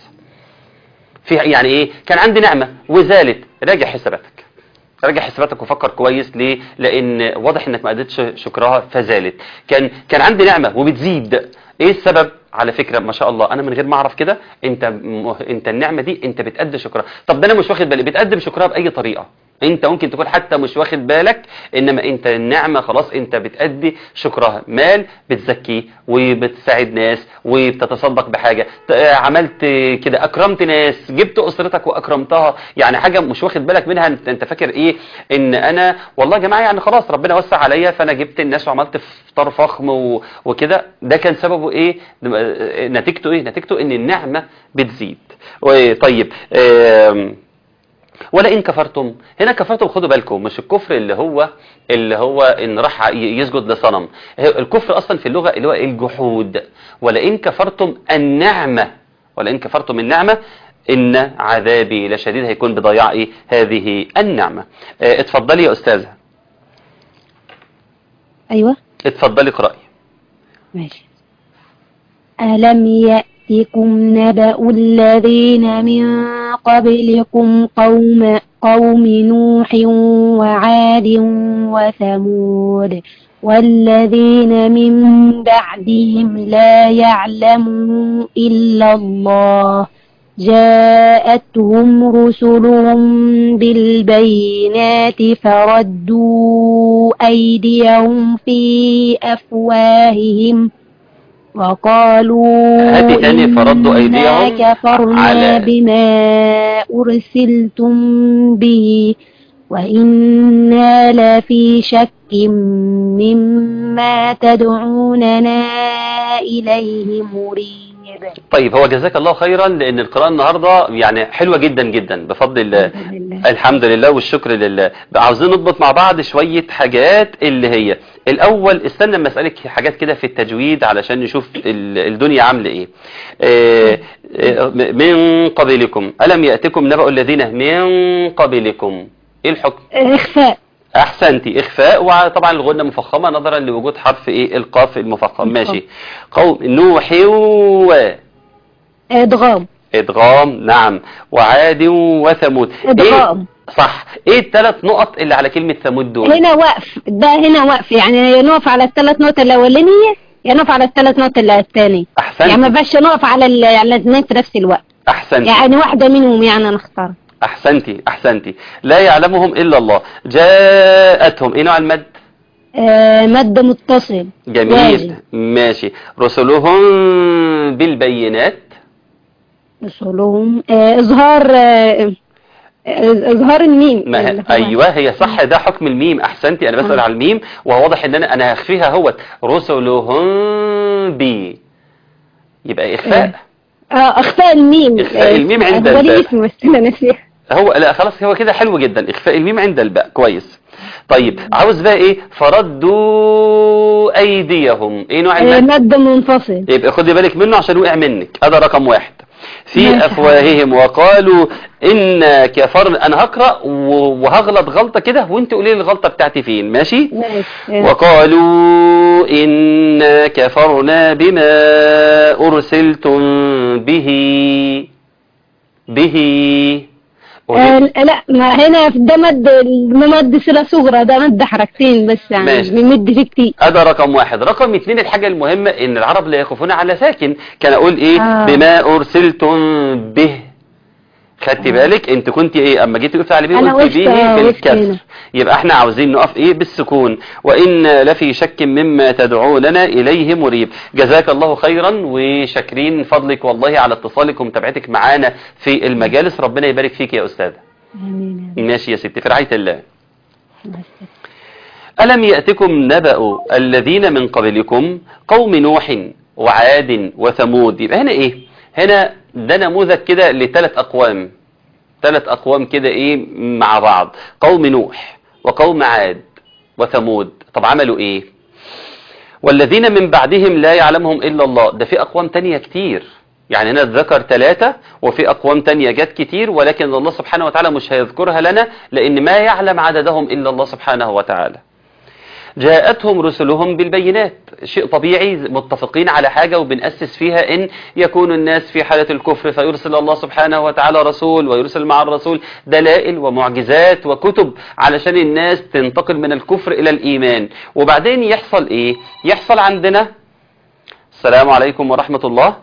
في يعني ايه كان عندي نعمة وزالت راجع حساباتك راجع حساباتك وفكر كويس ليه لان واضح انك ما قدرتش شكرها فزالت كان كان عندي نعمة وبتزيد ايه السبب على فكرة ما شاء الله انا من غير ما اعرف كده انت م... انت النعمة دي انت بتأدي شكرها طب ده انا مش واخد بالي بتقدم شكرها باي طريقة انت ممكن تكون حتى مش واخد بالك انما انت النعمة خلاص انت بتأدي شكرها مال بتزكيه وبتساعد ناس وبتتصدق بحاجة ت- عملت كده اكرمت ناس جبت اسرتك واكرمتها يعني حاجة مش واخد بالك منها انت, انت فاكر ايه ان انا والله يا جماعة يعني خلاص ربنا وسع عليا فانا جبت الناس وعملت فطار فخم و- وكده ده كان سببه ايه نتيجته ايه نتيجته ان النعمة بتزيد طيب آم، ولئن كفرتم هنا كفرتم خدوا بالكم مش الكفر اللي هو اللي هو ان راح ي- يسجد لصنم هي- الكفر اصلا في اللغه اللي هو الجحود ولئن كفرتم النعمه ولئن كفرتم النعمه ان عذابي لشديد هيكون بضياع ايه هذه النعمه آه، اتفضلي يا استاذه ايوه اتفضلي اقراي ماشي ألم يأتكم نبأ الذين من قبلكم قوم قوم نوح وعاد وثمود والذين من بعدهم لا يعلمون إلا الله جاءتهم رسلهم بالبينات فردوا أيديهم في أفواههم وقالوا هاتي تاني فردوا إنا أيديهم كفرنا على- بما أرسلتم به وإنا لفي شك مما تدعوننا إليه مريب طيب هو جزاك الله خيرا لان القراءه النهارده يعني حلوه جدا جدا بفضل الله الحمد لله. الحمد لله والشكر لله بقى عاوزين نضبط مع بعض شوية حاجات اللي هي الأول استنى لما أسألك حاجات كده في التجويد علشان نشوف ال- الدنيا عاملة إيه آه، آه، من قبلكم ألم يأتكم نبأ الذين من قبلكم إيه الحكم إخفاء أحسنتي إخفاء وطبعا الغنة مفخمة نظرا لوجود حرف إيه القاف المفخم ماشي قوم نوح و إدغام إدغام نعم وعاد وثمود إدغام. إيه صح إيه الثلاث نقط اللي على كلمة ثمود دول هنا وقف ده هنا وقف يعني يا نقف على الثلاث نقط الأولانية يا نقف على الثلاث نقط اللي الثانية أحسنت يعني ما بقاش نقف على ال- على الاثنين في نفس الوقت أحسنتي يعني واحدة منهم يعني نختار أحسنتي أحسنتي لا يعلمهم إلا الله جاءتهم إيه نوع المد آه مد متصل جميل واجب. ماشي رسلهم بالبينات رسلهم آه إظهار آه آه، إظهار الميم ما اللي هو- ايوه هي صح ده حكم الميم احسنتي انا بسال آه. على الميم وهو واضح ان انا انا هخفيها اهوت رسلهم بي يبقى اخفاء اه اخفاء الميم إخفاء الميم عند هو ليه الباء. اسم بس انا ناسيه هو لا خلاص هو كده حلو جدا اخفاء الميم عند الباء كويس طيب عاوز بقى ايه فردوا ايديهم ايه نوع آه المد مد منفصل يبقى خدي بالك منه عشان وقع منك هذا رقم واحد في ماشي. افواههم وقالوا إنا كفرنا انا هقرا و- وهغلط غلطه كده وانت قولي لي الغلطه بتاعتي فين ماشي ماشي وقالوا إنا كفرنا بما أرسلتم به به آه لا ما هنا في ده مد مد صلة صغرى ده مد حركتين بس يعني ماشي. بنمد فيه كتير هذا رقم واحد رقم اتنين الحاجة المهمة ان العرب لا يخافون على ساكن كان اقول ايه آه. بما ارسلتم به خدتي بالك انت كنت ايه اما جيت وقفت على به أنا قلت وقفت- به آه، وقفت بالكسر هنا. يبقى احنا عاوزين نقف ايه بالسكون وان لفي شك مما تدعوننا اليه مريب جزاك الله خيرا وشاكرين فضلك والله على اتصالك ومتابعتك معانا في المجالس ربنا يبارك فيك يا استاذه آمين ماشي يا ستي في رعايه الله يا رب. ألم يأتكم نبأ الذين من قبلكم قوم نوح وعاد وثمود يبقى هنا إيه هنا ده نموذج كده لثلاث أقوام ثلاث أقوام كده إيه مع بعض قوم نوح وقوم عاد وثمود طب عملوا إيه والذين من بعدهم لا يعلمهم إلا الله ده في أقوام تانية كتير يعني هنا ذكر ثلاثة وفي أقوام تانية جت كتير ولكن الله سبحانه وتعالى مش هيذكرها لنا لأن ما يعلم عددهم إلا الله سبحانه وتعالى جاءتهم رسلهم بالبينات شيء طبيعي متفقين على حاجة وبنأسس فيها إن يكون الناس في حالة الكفر فيرسل الله سبحانه وتعالى رسول ويرسل مع الرسول دلائل ومعجزات وكتب علشان الناس تنتقل من الكفر إلى الإيمان وبعدين يحصل إيه يحصل عندنا السلام عليكم ورحمة الله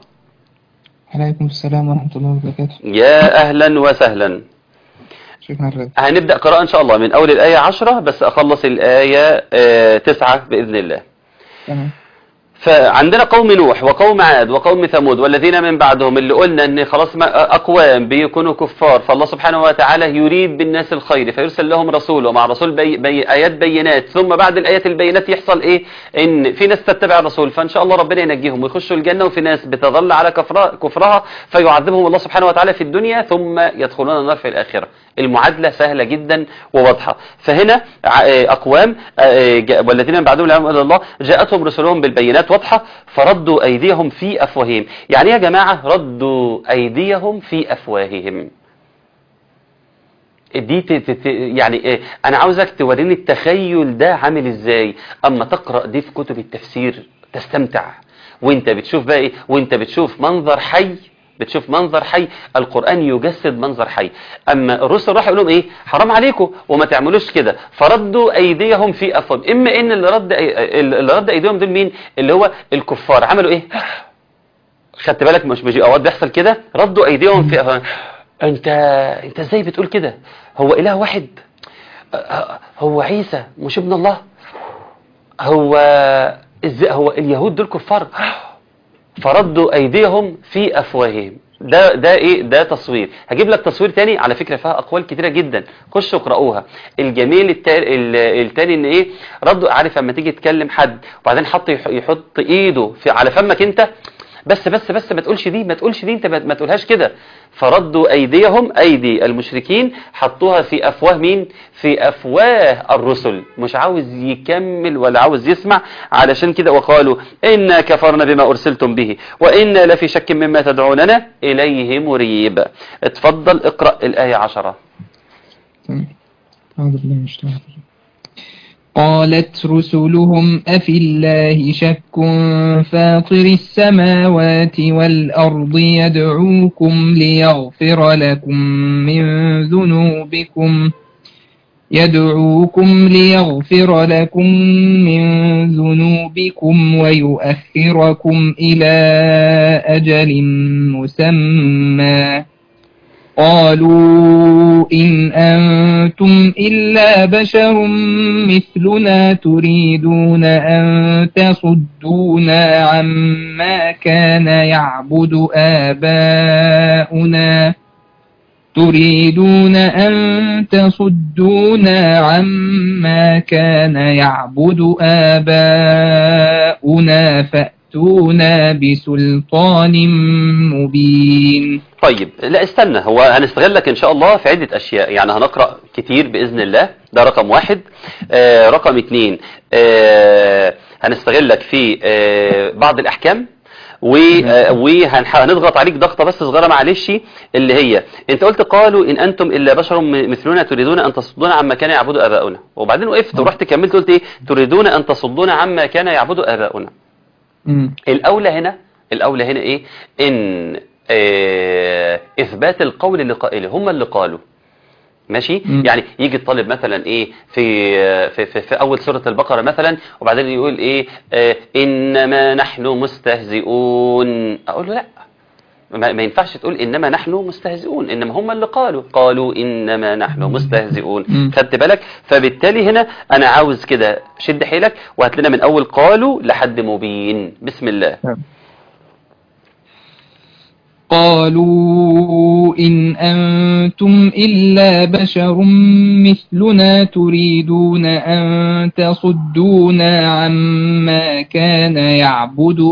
عليكم السلام ورحمة الله وبركاته يا أهلا وسهلا شيخنا الرد هنبدأ قراءة إن شاء الله من أول الآية عشرة بس أخلص الآية آه، تسعة بإذن الله تمام فعندنا قوم نوح وقوم عاد وقوم ثمود والذين من بعدهم اللي قلنا ان خلاص ما- اقوام بيكونوا كفار فالله سبحانه وتعالى يريد بالناس الخير فيرسل لهم رسول ومع رسول بي بي ايات بينات ثم بعد الايات البينات يحصل ايه ان في ناس تتبع الرسول فان شاء الله ربنا ينجيهم ويخشوا الجنه وفي ناس بتظل على كفرها كفرها فيعذبهم الله سبحانه وتعالى في الدنيا ثم يدخلون النار في الاخره المعادله سهله جدا وواضحه فهنا ع- اقوام آه، جاء- والذين من بعدهم لا يعلمون الا الله جاءتهم رسلهم بالبينات واضحه فردوا ايديهم في افواههم يعني إيه يا جماعه ردوا ايديهم في افواههم دي ت- ت- ت- يعني إيه انا عاوزك توريني التخيل ده عامل ازاي اما تقرا دي في كتب التفسير تستمتع وانت بتشوف بقى ايه وانت بتشوف منظر حي بتشوف منظر حي القرآن يجسد منظر حي أما الرسل راح يقول لهم إيه حرام عليكم وما تعملوش كده فردوا أيديهم في أفواههم إما إن اللي رد اللي رد أيديهم دول مين اللي هو الكفار عملوا إيه خدت بالك مش بيجي أوقات بيحصل كده ردوا أيديهم في أفواههم أنت أنت إزاي بتقول كده هو إله واحد هو عيسى مش ابن الله هو ازاي هو اليهود دول كفار فردوا ايديهم في افواههم ده ده ايه ده تصوير هجيب لك تصوير تاني على فكره فيها اقوال كتيره جدا خشوا اقراوها الجميل التا- ال- التاني ان ايه ردوا عارف اما تيجي تكلم حد وبعدين حط يح- يحط ايده في على فمك انت بس بس بس ما تقولش دي ما تقولش دي انت ما ما تقولهاش كده فردوا ايديهم ايدي المشركين حطوها في افواه مين في افواه الرسل مش عاوز يكمل ولا عاوز يسمع علشان كده وقالوا انا كفرنا بما ارسلتم به وانا لفي شك مما تدعوننا اليه مريب اتفضل اقرا الايه عشرة تمام أعوذ بالله من الشيطان الرجيم قالت رسلهم أفي الله شك فاطر السماوات والأرض يدعوكم ليغفر لكم من ذنوبكم يدعوكم ليغفر لكم من ذنوبكم ويؤخركم إلى أجل مسمى قالوا إن أنتم إلا بشر مثلنا تريدون أن تصدونا عما كان يعبد آباؤنا تريدون أن تصدونا عما كان يعبد آباؤنا فأتونا بسلطان مبين طيب لا استنى هو هنستغلك ان شاء الله في عدة اشياء يعني هنقرأ كتير باذن الله ده رقم واحد آه رقم اتنين آه هنستغلك في آه بعض الاحكام وهنضغط عليك ضغطه بس صغيره معلش اللي هي انت قلت قالوا ان انتم الا بشر مثلنا تريدون ان تصدون عما كان يعبد اباؤنا وبعدين وقفت ورحت كملت قلت ايه تريدون ان تصدون عما كان يعبد اباؤنا مم. الاولى هنا الاولى هنا ايه ان آه اثبات القول لقائله هم اللي قالوا ماشي مم. يعني يجي الطالب مثلا ايه في في في, في اول سوره البقره مثلا وبعدين يقول ايه آه انما نحن مستهزئون اقول له لا ما, ما ينفعش تقول انما نحن مستهزئون انما هم اللي قالوا قالوا انما نحن مستهزئون مم. خدت بالك فبالتالي هنا انا عاوز كده شد حيلك وهات لنا من اول قالوا لحد مبين بسم الله قالوا إن أنتم إلا بشر مثلنا تريدون أن تصدونا عما كان يعبد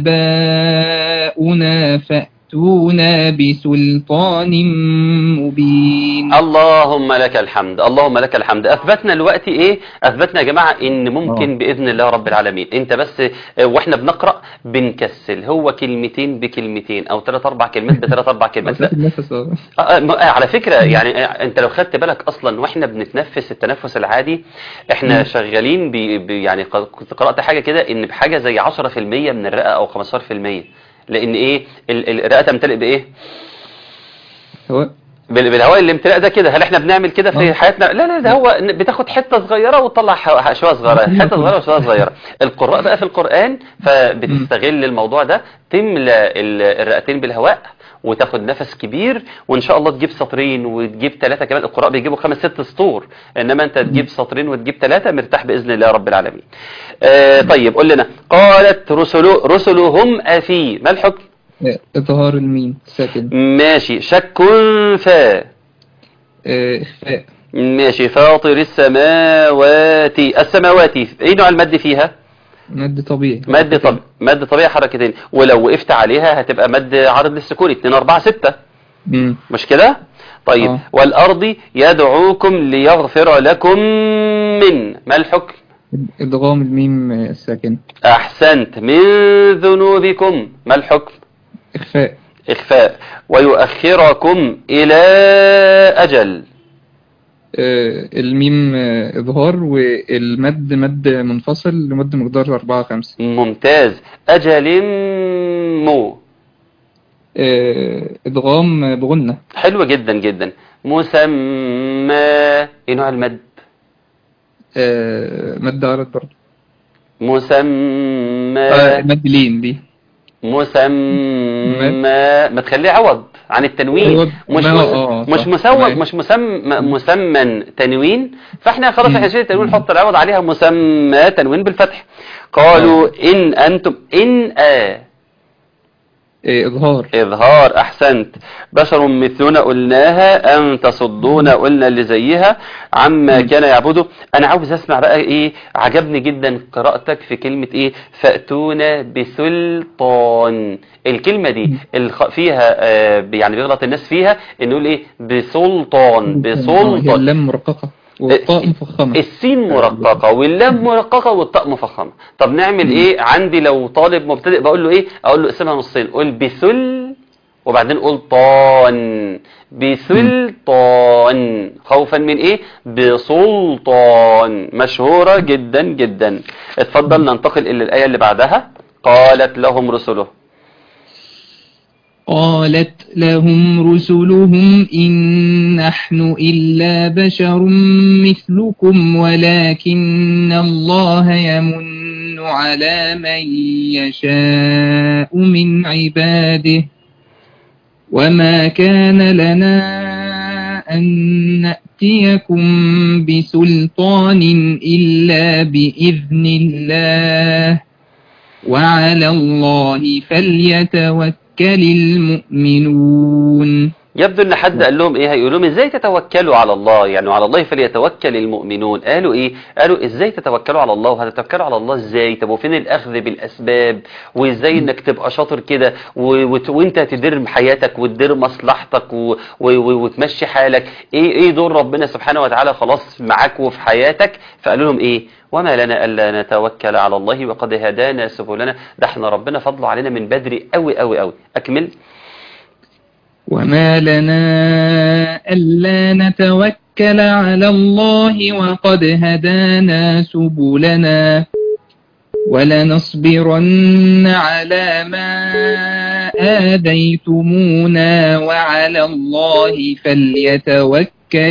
آباؤنا فأتونا بسلطان مبين اللهم لك الحمد اللهم لك الحمد اثبتنا الوقت ايه اثبتنا يا جماعه ان ممكن آه. باذن الله رب العالمين انت بس آه، واحنا بنقرا بنكسل هو كلمتين بكلمتين او ثلاث اربع كلمات بثلاث اربع كلمات لا مسافة النفس آه. آه، آه، م- آه، على فكرة يعني آه، انت لو خدت بالك اصلا واحنا بنتنفس التنفس العادي احنا مم. شغالين بي بي يعني ق- كنت قرأت حاجة كده ان بحاجة زي 10% من الرئة او 15% لان ايه ال- ال- الرئة تمتلئ بايه هو بال- بالهواء الامتلاء ده كده هل احنا بنعمل كده في آه. حياتنا لا لا ده هو ن- بتاخد حته صغيره وتطلع ح- شويه صغيره حته صغيره وشويه صغيره القراء بقى في القران فبتستغل الموضوع ده تملى ال- الرئتين بالهواء وتاخد نفس كبير وان شاء الله تجيب سطرين وتجيب ثلاثه كمان القراء بيجيبوا خمس ست سطور انما انت تجيب سطرين وتجيب ثلاثه مرتاح باذن الله رب العالمين آه طيب قول لنا قالت رسل رسلهم افي ما الحكم آه، إظهار الميم ساكن ماشي شك فا آه، إخفاء ماشي فاطر السماوات السماوات ايه نوع المد فيها مد طبيعي مد طب مد طبيعي حركتين ولو وقفت عليها هتبقى مد عرض للسكون 2 4 6 مم. مش كده طيب آه. والارض يدعوكم ليغفر لكم من ما الحكم إدغام الميم آه، الساكن احسنت من ذنوبكم ما الحكم إخفاء اخفاء ويؤخركم الى اجل آه، الميم آه، إظهار والمد مد منفصل لمد مقدار أربعة خمسة ممتاز اجل مو آه، إدغام بغنة حلو جدا جدا مسمى ايه نوع المد آه، مد عرض برضه مسمى آه، مد لين دي مسمى ما تخليه عوض عن التنوين عوض. مش ما- مس... آه، مش صح. مسوق تمام. مش مسمى مسمى تنوين فاحنا خلاص مم. احنا شيل التنوين نحط العوض عليها مسمى تنوين بالفتح قالوا ان انتم ان آه آه، إظهار إظهار أحسنت بشر مثلنا قلناها أن تصدونا قلنا اللي زيها عما مم. كان يعبده أنا عاوز أسمع بقى إيه عجبني جدا قراءتك في كلمة إيه فأتونا بسلطان الكلمة دي الخ... فيها آه يعني بيغلط الناس فيها إنه يقول إيه بسلطان آه، هي بسلطان اللام مرققة والطاء مفخمة السين مرققة واللام مرققة والطاء مفخمة طب نعمل ايه عندي لو طالب مبتدئ بقول له ايه اقول له اقسمها نصين قول بثل وبعدين قول طان بسلطان خوفا من ايه بسلطان مشهورة جدا جدا اتفضل ننتقل الى الاية اللي بعدها قالت لهم رسله قالت لهم رسلهم إن نحن إلا بشر مثلكم ولكن الله يمن على من يشاء من عباده وما كان لنا أن نأتيكم بسلطان إلا بإذن الله وعلى الله فليتوكل المؤمنون يبدو ان حد قال لهم ايه هيقول لهم ازاي تتوكلوا على الله يعني على الله فليتوكل المؤمنون قالوا ايه قالوا ازاي تتوكلوا على الله وهتتوكلوا على الله ازاي طب وفين الاخذ بالاسباب وازاي انك تبقى شاطر كده و- وت- وانت تدير حياتك وتدير مصلحتك و- و- و- وتمشي حالك ايه ايه دور ربنا سبحانه وتعالى خلاص معاك وفي حياتك فقالوا لهم ايه وما لنا الا نتوكل على الله وقد هدانا سبلنا ده احنا ربنا فضله علينا من بدري قوي قوي قوي اكمل وما لنا ألا نتوكل على الله وقد هدانا سبلنا ولنصبرن على ما آذيتمونا وعلى الله فليتوكل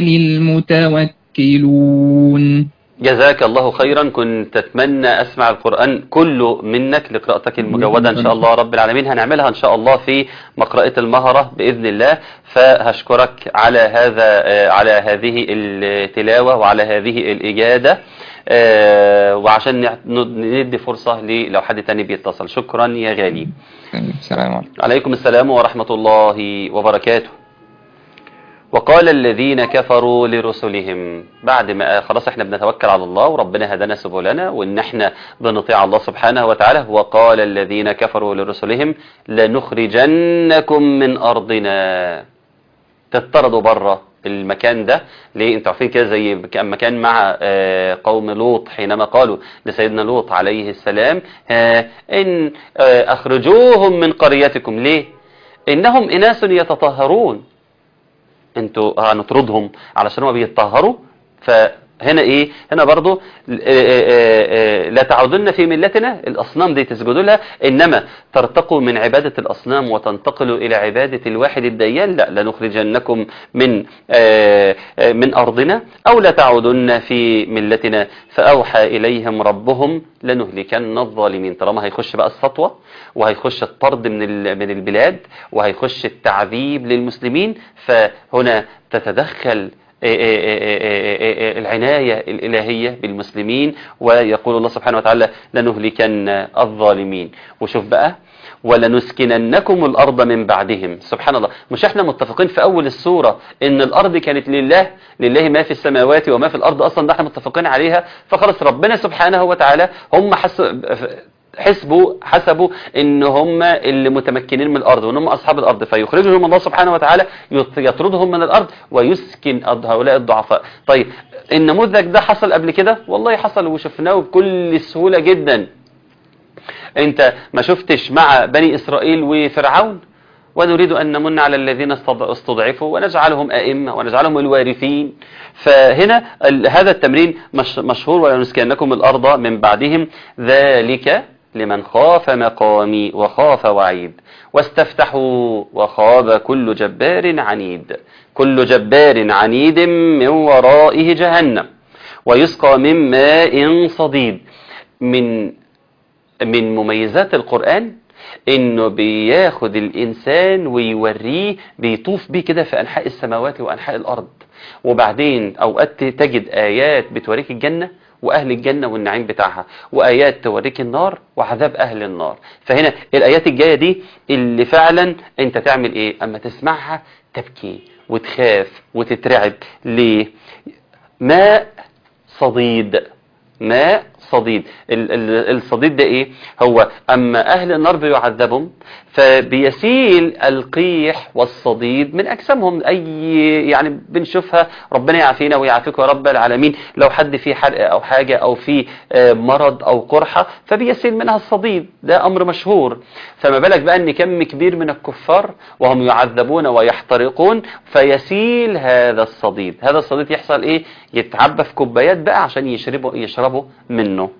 المتوكلون جزاك الله خيرا كنت أتمنى أسمع القرآن كله منك لقراءتك المجودة إن شاء الله رب العالمين هنعملها إن شاء الله في مقرأة المهرة بإذن الله فهشكرك على هذا آه، على هذه التلاوة وعلى هذه الإجادة آه، وعشان نع- ندي فرصة ل- لو حد تاني بيتصل شكرا يا غالي السلام عليكم عليكم السلام ورحمة الله وبركاته وقال الذين كفروا لرسلهم بعد ما خلاص احنا بنتوكل على الله وربنا هدانا سبلنا وان احنا بنطيع الله سبحانه وتعالى وقال الذين كفروا لرسلهم لنخرجنكم من ارضنا تطردوا بره المكان ده ليه انتوا عارفين كده زي اما كان مع آه، قوم لوط حينما قالوا لسيدنا لوط عليه السلام آه، ان آه، اخرجوهم من قريتكم ليه انهم اناس يتطهرون انتوا هنطردهم علشان هم بيتطهروا فهنا ايه هنا برضو آه، آه، آه، لا تعودن في ملتنا الاصنام دي تسجدوا لها انما ترتقوا من عبادة الاصنام وتنتقلوا الى عبادة الواحد الديان لا لنخرجنكم من آه، آه، من ارضنا او لا تعودن في ملتنا فاوحى اليهم ربهم لنهلكن الظالمين طالما هيخش بقى السطوة وهيخش الطرد من ال- من البلاد وهيخش التعذيب للمسلمين فهنا تتدخل العناية الإلهية بالمسلمين ويقول الله سبحانه وتعالى لنهلكن الظالمين وشوف بقى ولنسكننكم الأرض من بعدهم سبحان الله مش احنا متفقين في أول السورة إن الأرض كانت لله لله ما في السماوات وما في الأرض أصلا ده احنا متفقين عليها فخلاص ربنا سبحانه وتعالى هم حس حسبوا حسبوا ان هم اللي متمكنين من الارض وان هم اصحاب الارض فيخرجهم الله سبحانه وتعالى يط- يطردهم من الارض ويسكن أض- هؤلاء الضعفاء طيب النموذج ده حصل قبل كده والله حصل وشفناه بكل سهولة جدا انت ما شفتش مع بني اسرائيل وفرعون ونريد أن نمن على الذين استض- استضعفوا ونجعلهم أئمة ونجعلهم الوارثين فهنا ال- هذا التمرين مش مشهور ولنسكنكم الأرض من بعدهم ذلك لمن خاف مقامي وخاف وعيد واستفتحوا وخاب كل جبار عنيد كل جبار عنيد من ورائه جهنم ويسقى من ماء صديد من من مميزات القرآن انه بياخد الانسان ويوريه بيطوف بيه كده في انحاء السماوات وانحاء الارض وبعدين اوقات تجد ايات بتوريك الجنة واهل الجنة والنعيم بتاعها وايات توريك النار وعذاب اهل النار فهنا الايات الجاية دي اللي فعلا انت تعمل ايه اما تسمعها تبكي وتخاف وتترعب ليه ماء صديد ماء صديد ال- ال- الصديد ده ايه هو اما اهل النار بيعذبهم فبيسيل القيح والصديد من اجسامهم اي يعني بنشوفها ربنا يعافينا ويعافيك يا رب العالمين لو حد فيه حرق او حاجة او فيه آه، مرض او قرحة فبيسيل منها الصديد ده امر مشهور فما بالك بقى ان كم كبير من الكفار وهم يعذبون ويحترقون فيسيل هذا الصديد هذا الصديد يحصل ايه يتعبى في كوبايات بقى عشان يشربوا يشربوا منه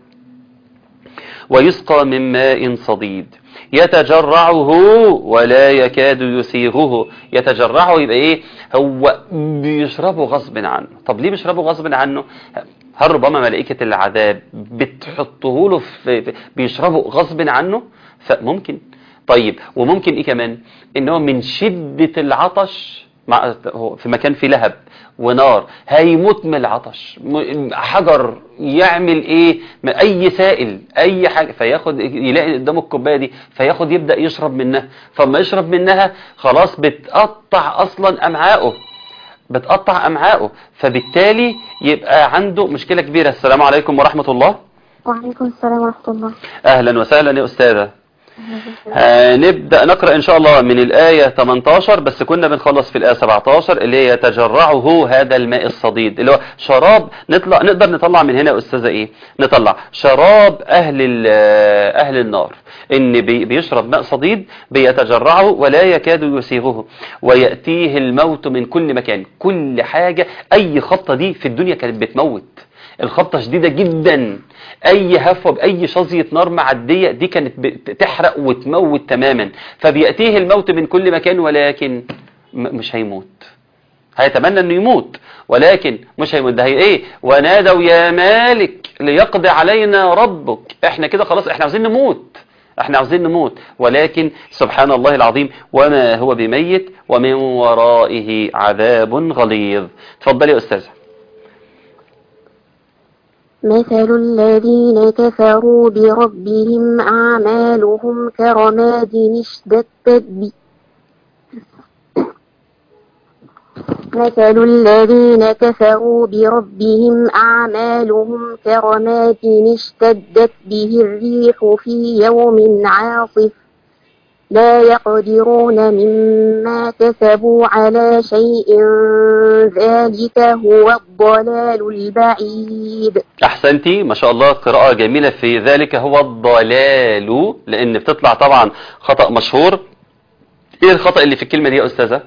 ويسقى من ماء صديد يتجرعه ولا يكاد يسيغه يتجرعه يبقى ايه هو بيشربه غصب عنه طب ليه بيشربه غصب عنه هل ربما ملائكة العذاب بتحطه له في في- بيشربه غصب عنه فممكن طيب وممكن ايه كمان ان هو من شدة العطش مع في مكان فيه لهب ونار هيموت من العطش م- حجر يعمل ايه ما اي سائل اي حاجه فياخد يلاقي قدامه الكوبايه دي فياخد يبدا يشرب منها فما يشرب منها خلاص بتقطع اصلا امعائه بتقطع امعائه فبالتالي يبقى عنده مشكله كبيره السلام عليكم ورحمه الله وعليكم السلام ورحمة الله اهلا وسهلا يا استاذه هنبدأ نقرأ إن شاء الله من الآية 18 بس كنا بنخلص في الآية 17 اللي هي يتجرعه هذا الماء الصديد اللي هو شراب نطلع نقدر نطلع من هنا يا أستاذة إيه نطلع شراب أهل ال- أهل النار إن بي- بيشرب ماء صديد بيتجرعه ولا يكاد يسيغه ويأتيه الموت من كل مكان كل حاجة أي خطة دي في الدنيا كانت بتموت الخبطة شديدة جدا اي هفوة باي شظية نار معدية دي كانت بتحرق وتموت تماما فبيأتيه الموت من كل مكان ولكن م- مش هيموت هيتمنى انه يموت ولكن مش هيموت ده هي ايه ونادوا يا مالك ليقضي علينا ربك احنا كده خلاص احنا عاوزين نموت احنا عاوزين نموت ولكن سبحان الله العظيم وما هو بميت ومن ورائه عذاب غليظ اتفضلي يا استاذه مثل الذين كفروا بربهم أعمالهم كرماد اشتدت به مثل الذين كفروا بربهم أعمالهم كرماد اشتدت به الريح في يوم عاصف لا يقدرون مما كسبوا على شيء ذلك هو الضلال البعيد احسنتي ما شاء الله قراءة جميلة في ذلك هو الضلال لان بتطلع طبعا خطأ مشهور ايه الخطأ اللي في الكلمة دي يا استاذة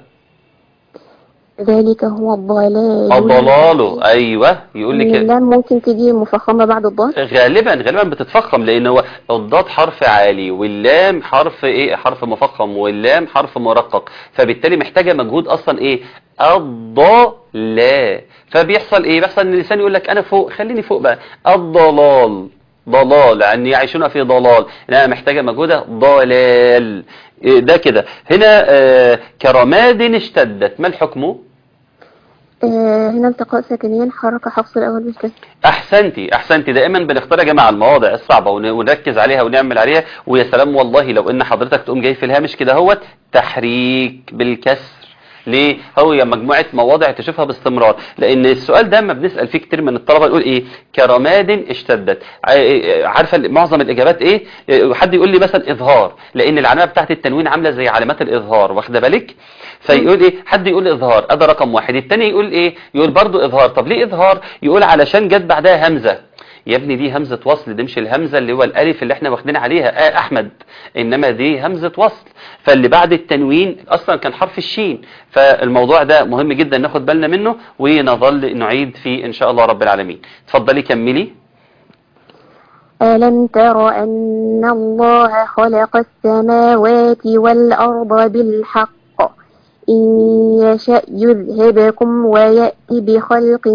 ذلك هو الضلال الضلال ايوه يقول لك اللام ممكن تيجي مفخمة بعد الضاد غالبا غالبا بتتفخم لان هو الضاد حرف عالي واللام حرف ايه حرف مفخم واللام حرف مرقق فبالتالي محتاجه مجهود اصلا ايه الضلا فبيحصل ايه بيحصل ان اللسان يقول لك انا فوق خليني فوق بقى الضلال ضلال ان يعيشون في ضلال لا محتاجه مجهوده ضلال إيه ده كده هنا آه كرماد اشتدت ما الحكم آه هنا التقاء ساكنين حركة حفص الأول بالكسر احسنتي احسنتي دائما بنختار يا جماعه المواضع الصعبه ون- ونركز عليها ونعمل عليها ويا سلام والله لو ان حضرتك تقوم جاي في الهامش كده هوت تحريك بالكسر ليه هو يا مجموعه مواضع تشوفها باستمرار لان السؤال ده ما بنسال فيه كتير من الطلبه يقول ايه كرماد اشتدت ع- عارفه معظم الاجابات ايه إيه، حد يقول لي مثلا اظهار لان العلامه بتاعت التنوين عامله زي علامات الاظهار واخده بالك فيقول ايه حد يقول اظهار ادي رقم واحد التاني يقول ايه يقول برضو اظهار طب ليه اظهار يقول علشان جت بعدها همزه يا ابني دي همزة وصل دي مش الهمزة اللي هو الألف اللي احنا واخدين عليها آه أحمد إنما دي همزة وصل فاللي بعد التنوين أصلا كان حرف الشين فالموضوع ده مهم جدا ناخد بالنا منه ونظل نعيد فيه إن شاء الله رب العالمين اتفضلي كملي ألم تر أن الله خلق السماوات والأرض بالحق إن يشأ يذهبكم ويأتي بخلق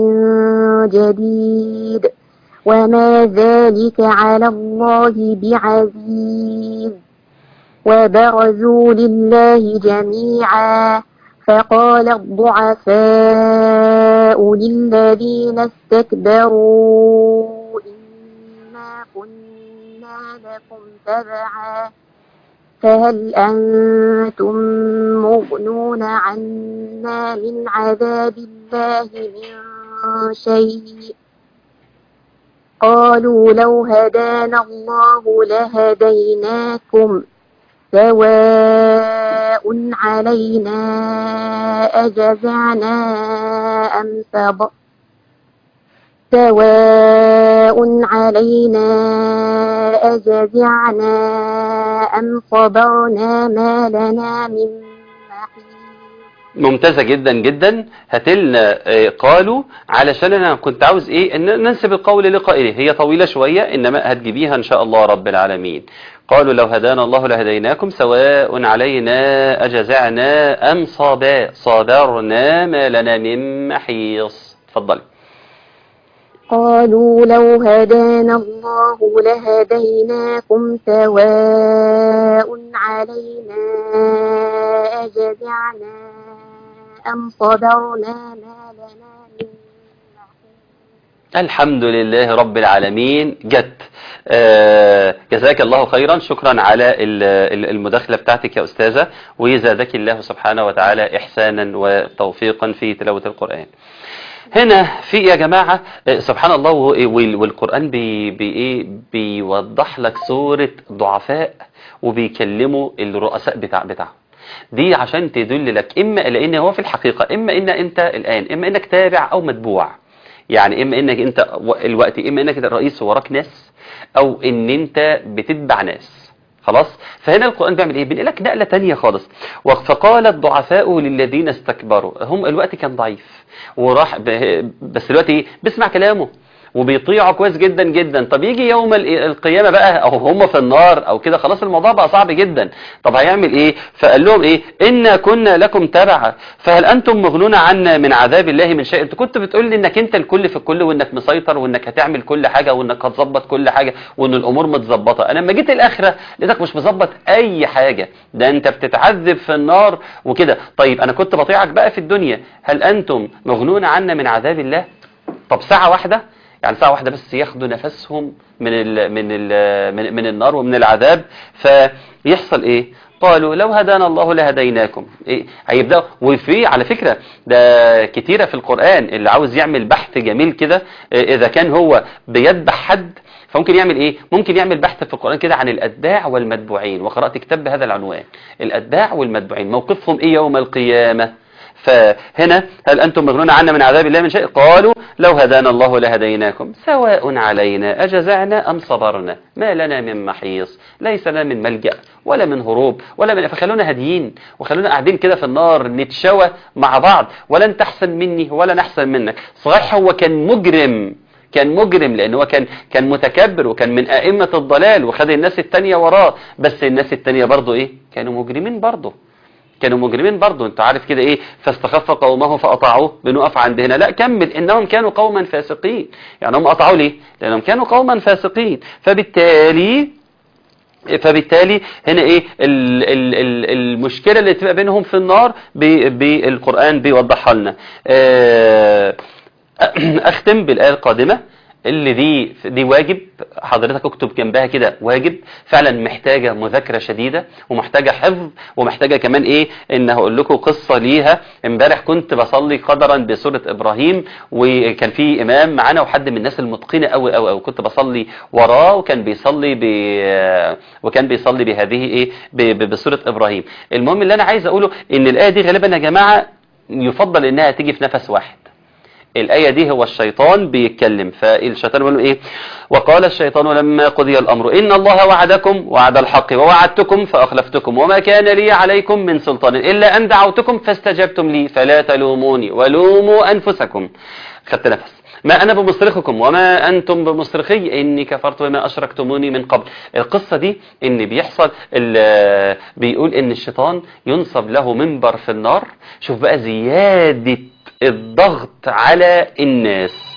جديد وما ذلك على الله بعزيز وبرزوا لله جميعا فقال الضعفاء للذين استكبروا إنا كنا لكم تبعا فهل أنتم مغنون عنا من عذاب الله من شيء قالوا لو هدانا الله لهديناكم سواء علينا أجزعنا أم صبر سواء علينا أجزعنا أم صبرنا ما لنا من محيص ممتازة جدا جدا هاتلنا آه، قالوا علشان انا كنت عاوز ايه ان ننسب القول لقائله هي طويلة شوية انما هتجيبيها ان شاء الله رب العالمين قالوا لو هدانا الله لهديناكم سواء علينا أجزعنا أم صابا صابرنا ما لنا من محيص اتفضلي قالوا لو هدانا الله لهديناكم سواء علينا أجزعنا أم صبرنا ما لنا من الحمد لله رب العالمين جت آه جزاك الله خيرا شكرا على المداخلة بتاعتك يا أستاذة وزادك الله سبحانه وتعالى إحسانا وتوفيقا في تلاوة القرآن هنا في يا جماعة سبحان الله والقرآن بي بي بيوضح لك صورة ضعفاء وبيكلموا الرؤساء بتاع بتاعهم دي عشان تدل لك إما لأن هو في الحقيقة إما إن أنت الآن إما إنك تابع أو متبوع يعني إما إنك أنت الوقت إما إنك الرئيس وراك ناس أو إن أنت بتتبع ناس خلاص فهنا القرآن بيعمل ايه بينقلك نقلة تانية خالص فقال الضعفاء للذين استكبروا هم الوقت كان ضعيف وراح بس الوقت ايه بيسمع كلامه وبيطيعوا كويس جدا جدا طب يجي يوم القيامة بقى او هم في النار او كده خلاص الموضوع بقى صعب جدا طب هيعمل ايه فقال لهم ايه إنا كنا لكم تبعا فهل انتم مغنون عنا من عذاب الله من شيء انت كنت بتقول لي انك انت الكل في الكل وانك مسيطر وانك هتعمل كل حاجة وانك هتظبط كل حاجة وان الامور متظبطة انا لما جيت الاخرة لقيتك مش مظبط اي حاجة ده انت بتتعذب في النار وكده طيب انا كنت بطيعك بقى في الدنيا هل انتم مغنون عنا من عذاب الله طب ساعة واحدة يعني ساعة واحدة بس ياخدوا نفسهم من ال من ال من, من النار ومن العذاب فيحصل ايه قالوا لو هدانا الله لهديناكم إيه هيبداوا وفي على فكرة ده كتيرة في القرآن اللي عاوز يعمل بحث جميل كده اذا كان هو بيذبح حد فممكن يعمل ايه ممكن يعمل بحث في القرآن كده عن الاتباع والمتبوعين وقرأت كتاب بهذا العنوان الاتباع والمتبوعين موقفهم ايه يوم القيامة فهنا هل أنتم مغنون عنا من عذاب الله من شيء قالوا لو هدانا الله لهديناكم سواء علينا أجزعنا أم صبرنا ما لنا من محيص ليس لنا من ملجأ ولا من هروب ولا من فخلونا هاديين وخلونا قاعدين كده في النار نتشوى مع بعض ولا انت احسن مني ولا انا احسن منك صحيح هو كان مجرم كان مجرم لان هو كان كان متكبر وكان من ائمه الضلال وخد الناس التانية وراه بس الناس التانية برضه ايه كانوا مجرمين برضه كانوا مجرمين برضه انت عارف كده ايه فاستخف قومه فاطاعوه بنقف عند هنا لا كمل انهم كانوا قوما فاسقين يعني هم قطعوا ليه لانهم كانوا قوما فاسقين فبالتالي فبالتالي هنا ايه ال ال ال المشكلة اللي تبقى بينهم في النار بالقرآن بيوضحها لنا اختم بالآية القادمة اللي دي دي واجب حضرتك اكتب جنبها كده واجب فعلا محتاجة مذاكرة شديدة ومحتاجة حفظ ومحتاجة كمان ايه ان هقول لكم قصة ليها امبارح كنت بصلي قدرا بسورة ابراهيم وكان في امام معانا وحد من الناس المتقنة قوي قوي قوي كنت بصلي وراه وكان بيصلي ب وكان بيصلي بهذه ايه بسورة ابراهيم المهم اللي انا عايز اقوله ان الايه دي غالبا يا جماعة يفضل انها تيجي في نفس واحد الآية دي هو الشيطان بيتكلم فالشيطان بيقول ايه وقال الشيطان لما قضي الأمر إن الله وعدكم وعد الحق ووعدتكم فأخلفتكم وما كان لي عليكم من سلطان إلا أن دعوتكم فاستجبتم لي فلا تلوموني ولوموا أنفسكم خدت نفس ما أنا بمصرخكم وما أنتم بمصرخي إني كفرت بما أشركتموني من قبل القصة دي إن بيحصل بيقول إن الشيطان ينصب له منبر في النار شوف بقى زيادة الضغط على الناس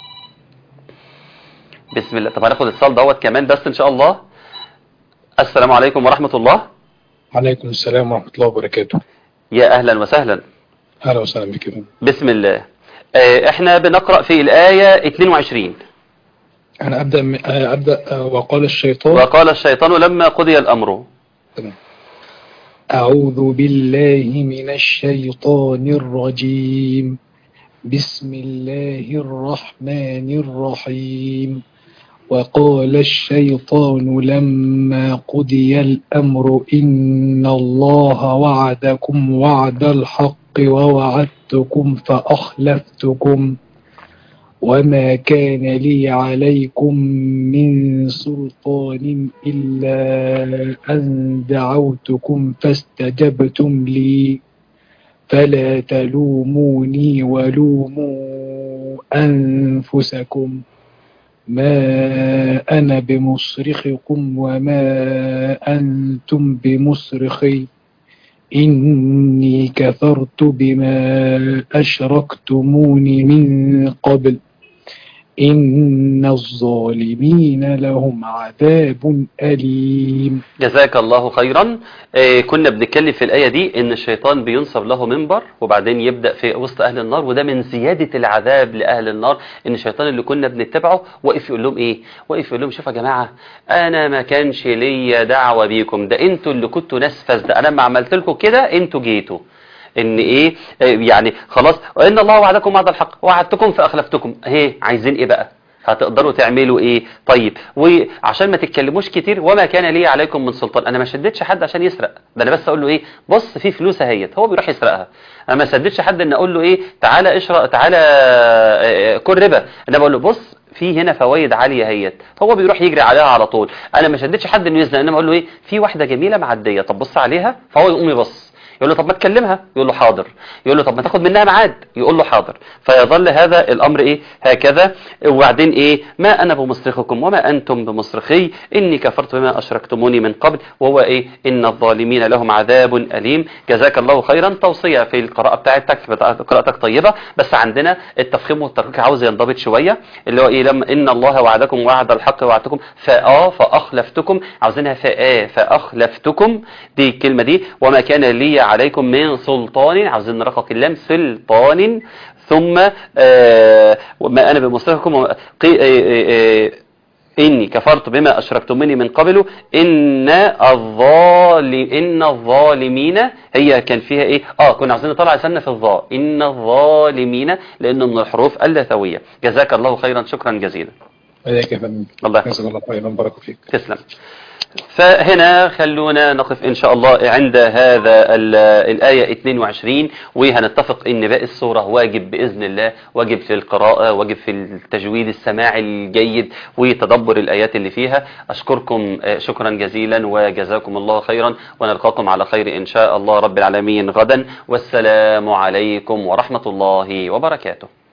بسم الله طب هناخد اتصال دوت كمان بس ان شاء الله السلام عليكم ورحمة الله عليكم السلام ورحمة الله وبركاته يا اهلا وسهلا اهلا وسهلا بك بسم الله اه احنا بنقرأ في الآية 22 انا ابدأ م... ابدأ وقال الشيطان وقال الشيطان لما قضي الامر تمام أعوذ بالله من الشيطان الرجيم بسم الله الرحمن الرحيم وقال الشيطان لما قضي الأمر إن الله وعدكم وعد الحق ووعدتكم فأخلفتكم وما كان لي عليكم من سلطان إلا أن دعوتكم فاستجبتم لي فلا تلوموني ولوموا أنفسكم ما أنا بمصرخكم وما أنتم بمصرخي إني كفرت بما أشركتموني من قبل إن الظالمين لهم عذاب أليم جزاك الله خيرا آه كنا بنتكلم في الآية دي إن الشيطان بينصب له منبر وبعدين يبدأ في وسط أهل النار وده من زيادة العذاب لأهل النار إن الشيطان اللي كنا بنتبعه واقف يقول لهم إيه واقف يقول لهم شوفوا يا جماعة أنا ما كانش ليا دعوة بيكم ده أنتوا اللي كنتوا ناس فاسدة أنا لما عملت لكم كده أنتوا جيتوا ان ايه آه، يعني خلاص ان الله وعدكم وعد الحق وعدتكم فاخلفتكم اهي عايزين ايه بقى هتقدروا تعملوا ايه طيب وعشان ما تتكلموش كتير وما كان لي عليكم من سلطان انا ما شدتش حد عشان يسرق ده انا بس اقول له ايه بص في فلوس اهيت هو بيروح يسرقها انا ما شدتش حد ان اقول له ايه تعالى اشرق تعالى آه، آه، كل ربا انا بقول له بص في هنا فوائد عاليه اهيت هو بيروح يجري عليها على طول انا ما شدتش حد انه يزنق انا بقول له ايه في واحده جميله معديه طب بص عليها فهو يقوم يبص يقول له طب ما تكلمها يقول له حاضر يقول له طب ما تاخد منها ميعاد يقول له حاضر فيظل هذا الامر ايه هكذا وبعدين ايه ما انا بمصرخكم وما انتم بمصرخي اني كفرت بما اشركتموني من قبل وهو ايه ان الظالمين لهم عذاب اليم جزاك الله خيرا توصيه في القراءه بتاعتك قراءتك طيبه بس عندنا التفخيم والترقيق عاوز ينضبط شويه اللي هو ايه لما ان الله وعدكم وعد الحق وعدتكم فاه فاخلفتكم عاوزينها فاه فاخلفتكم دي الكلمه دي وما كان لي عليكم من سلطان عاوزين نرقق اللام سلطان ثم آه ما انا بمصرخكم وما- قي- آه، آه، آه، إني كفرت بما أشركتموني من قبل إن الظالم إن الظالمين هي كان فيها إيه آه كنا عاوزين نطلع لساننا في الظاء إن الظالمين لأنه من الحروف اللثوية جزاك الله خيرا شكرا جزيلا وإياك يا فندم الله جزاك الله خيرا بارك فيك تسلم فهنا خلونا نقف إن شاء الله عند هذا ال- الآية 22 وهنتفق إن باقي السورة واجب بإذن الله واجب في القراءة واجب في التجويد السماعي الجيد وتدبر الآيات اللي فيها أشكركم آه، شكرا جزيلا وجزاكم الله خيرا ونلقاكم على خير إن شاء الله رب العالمين غدا والسلام عليكم ورحمة الله وبركاته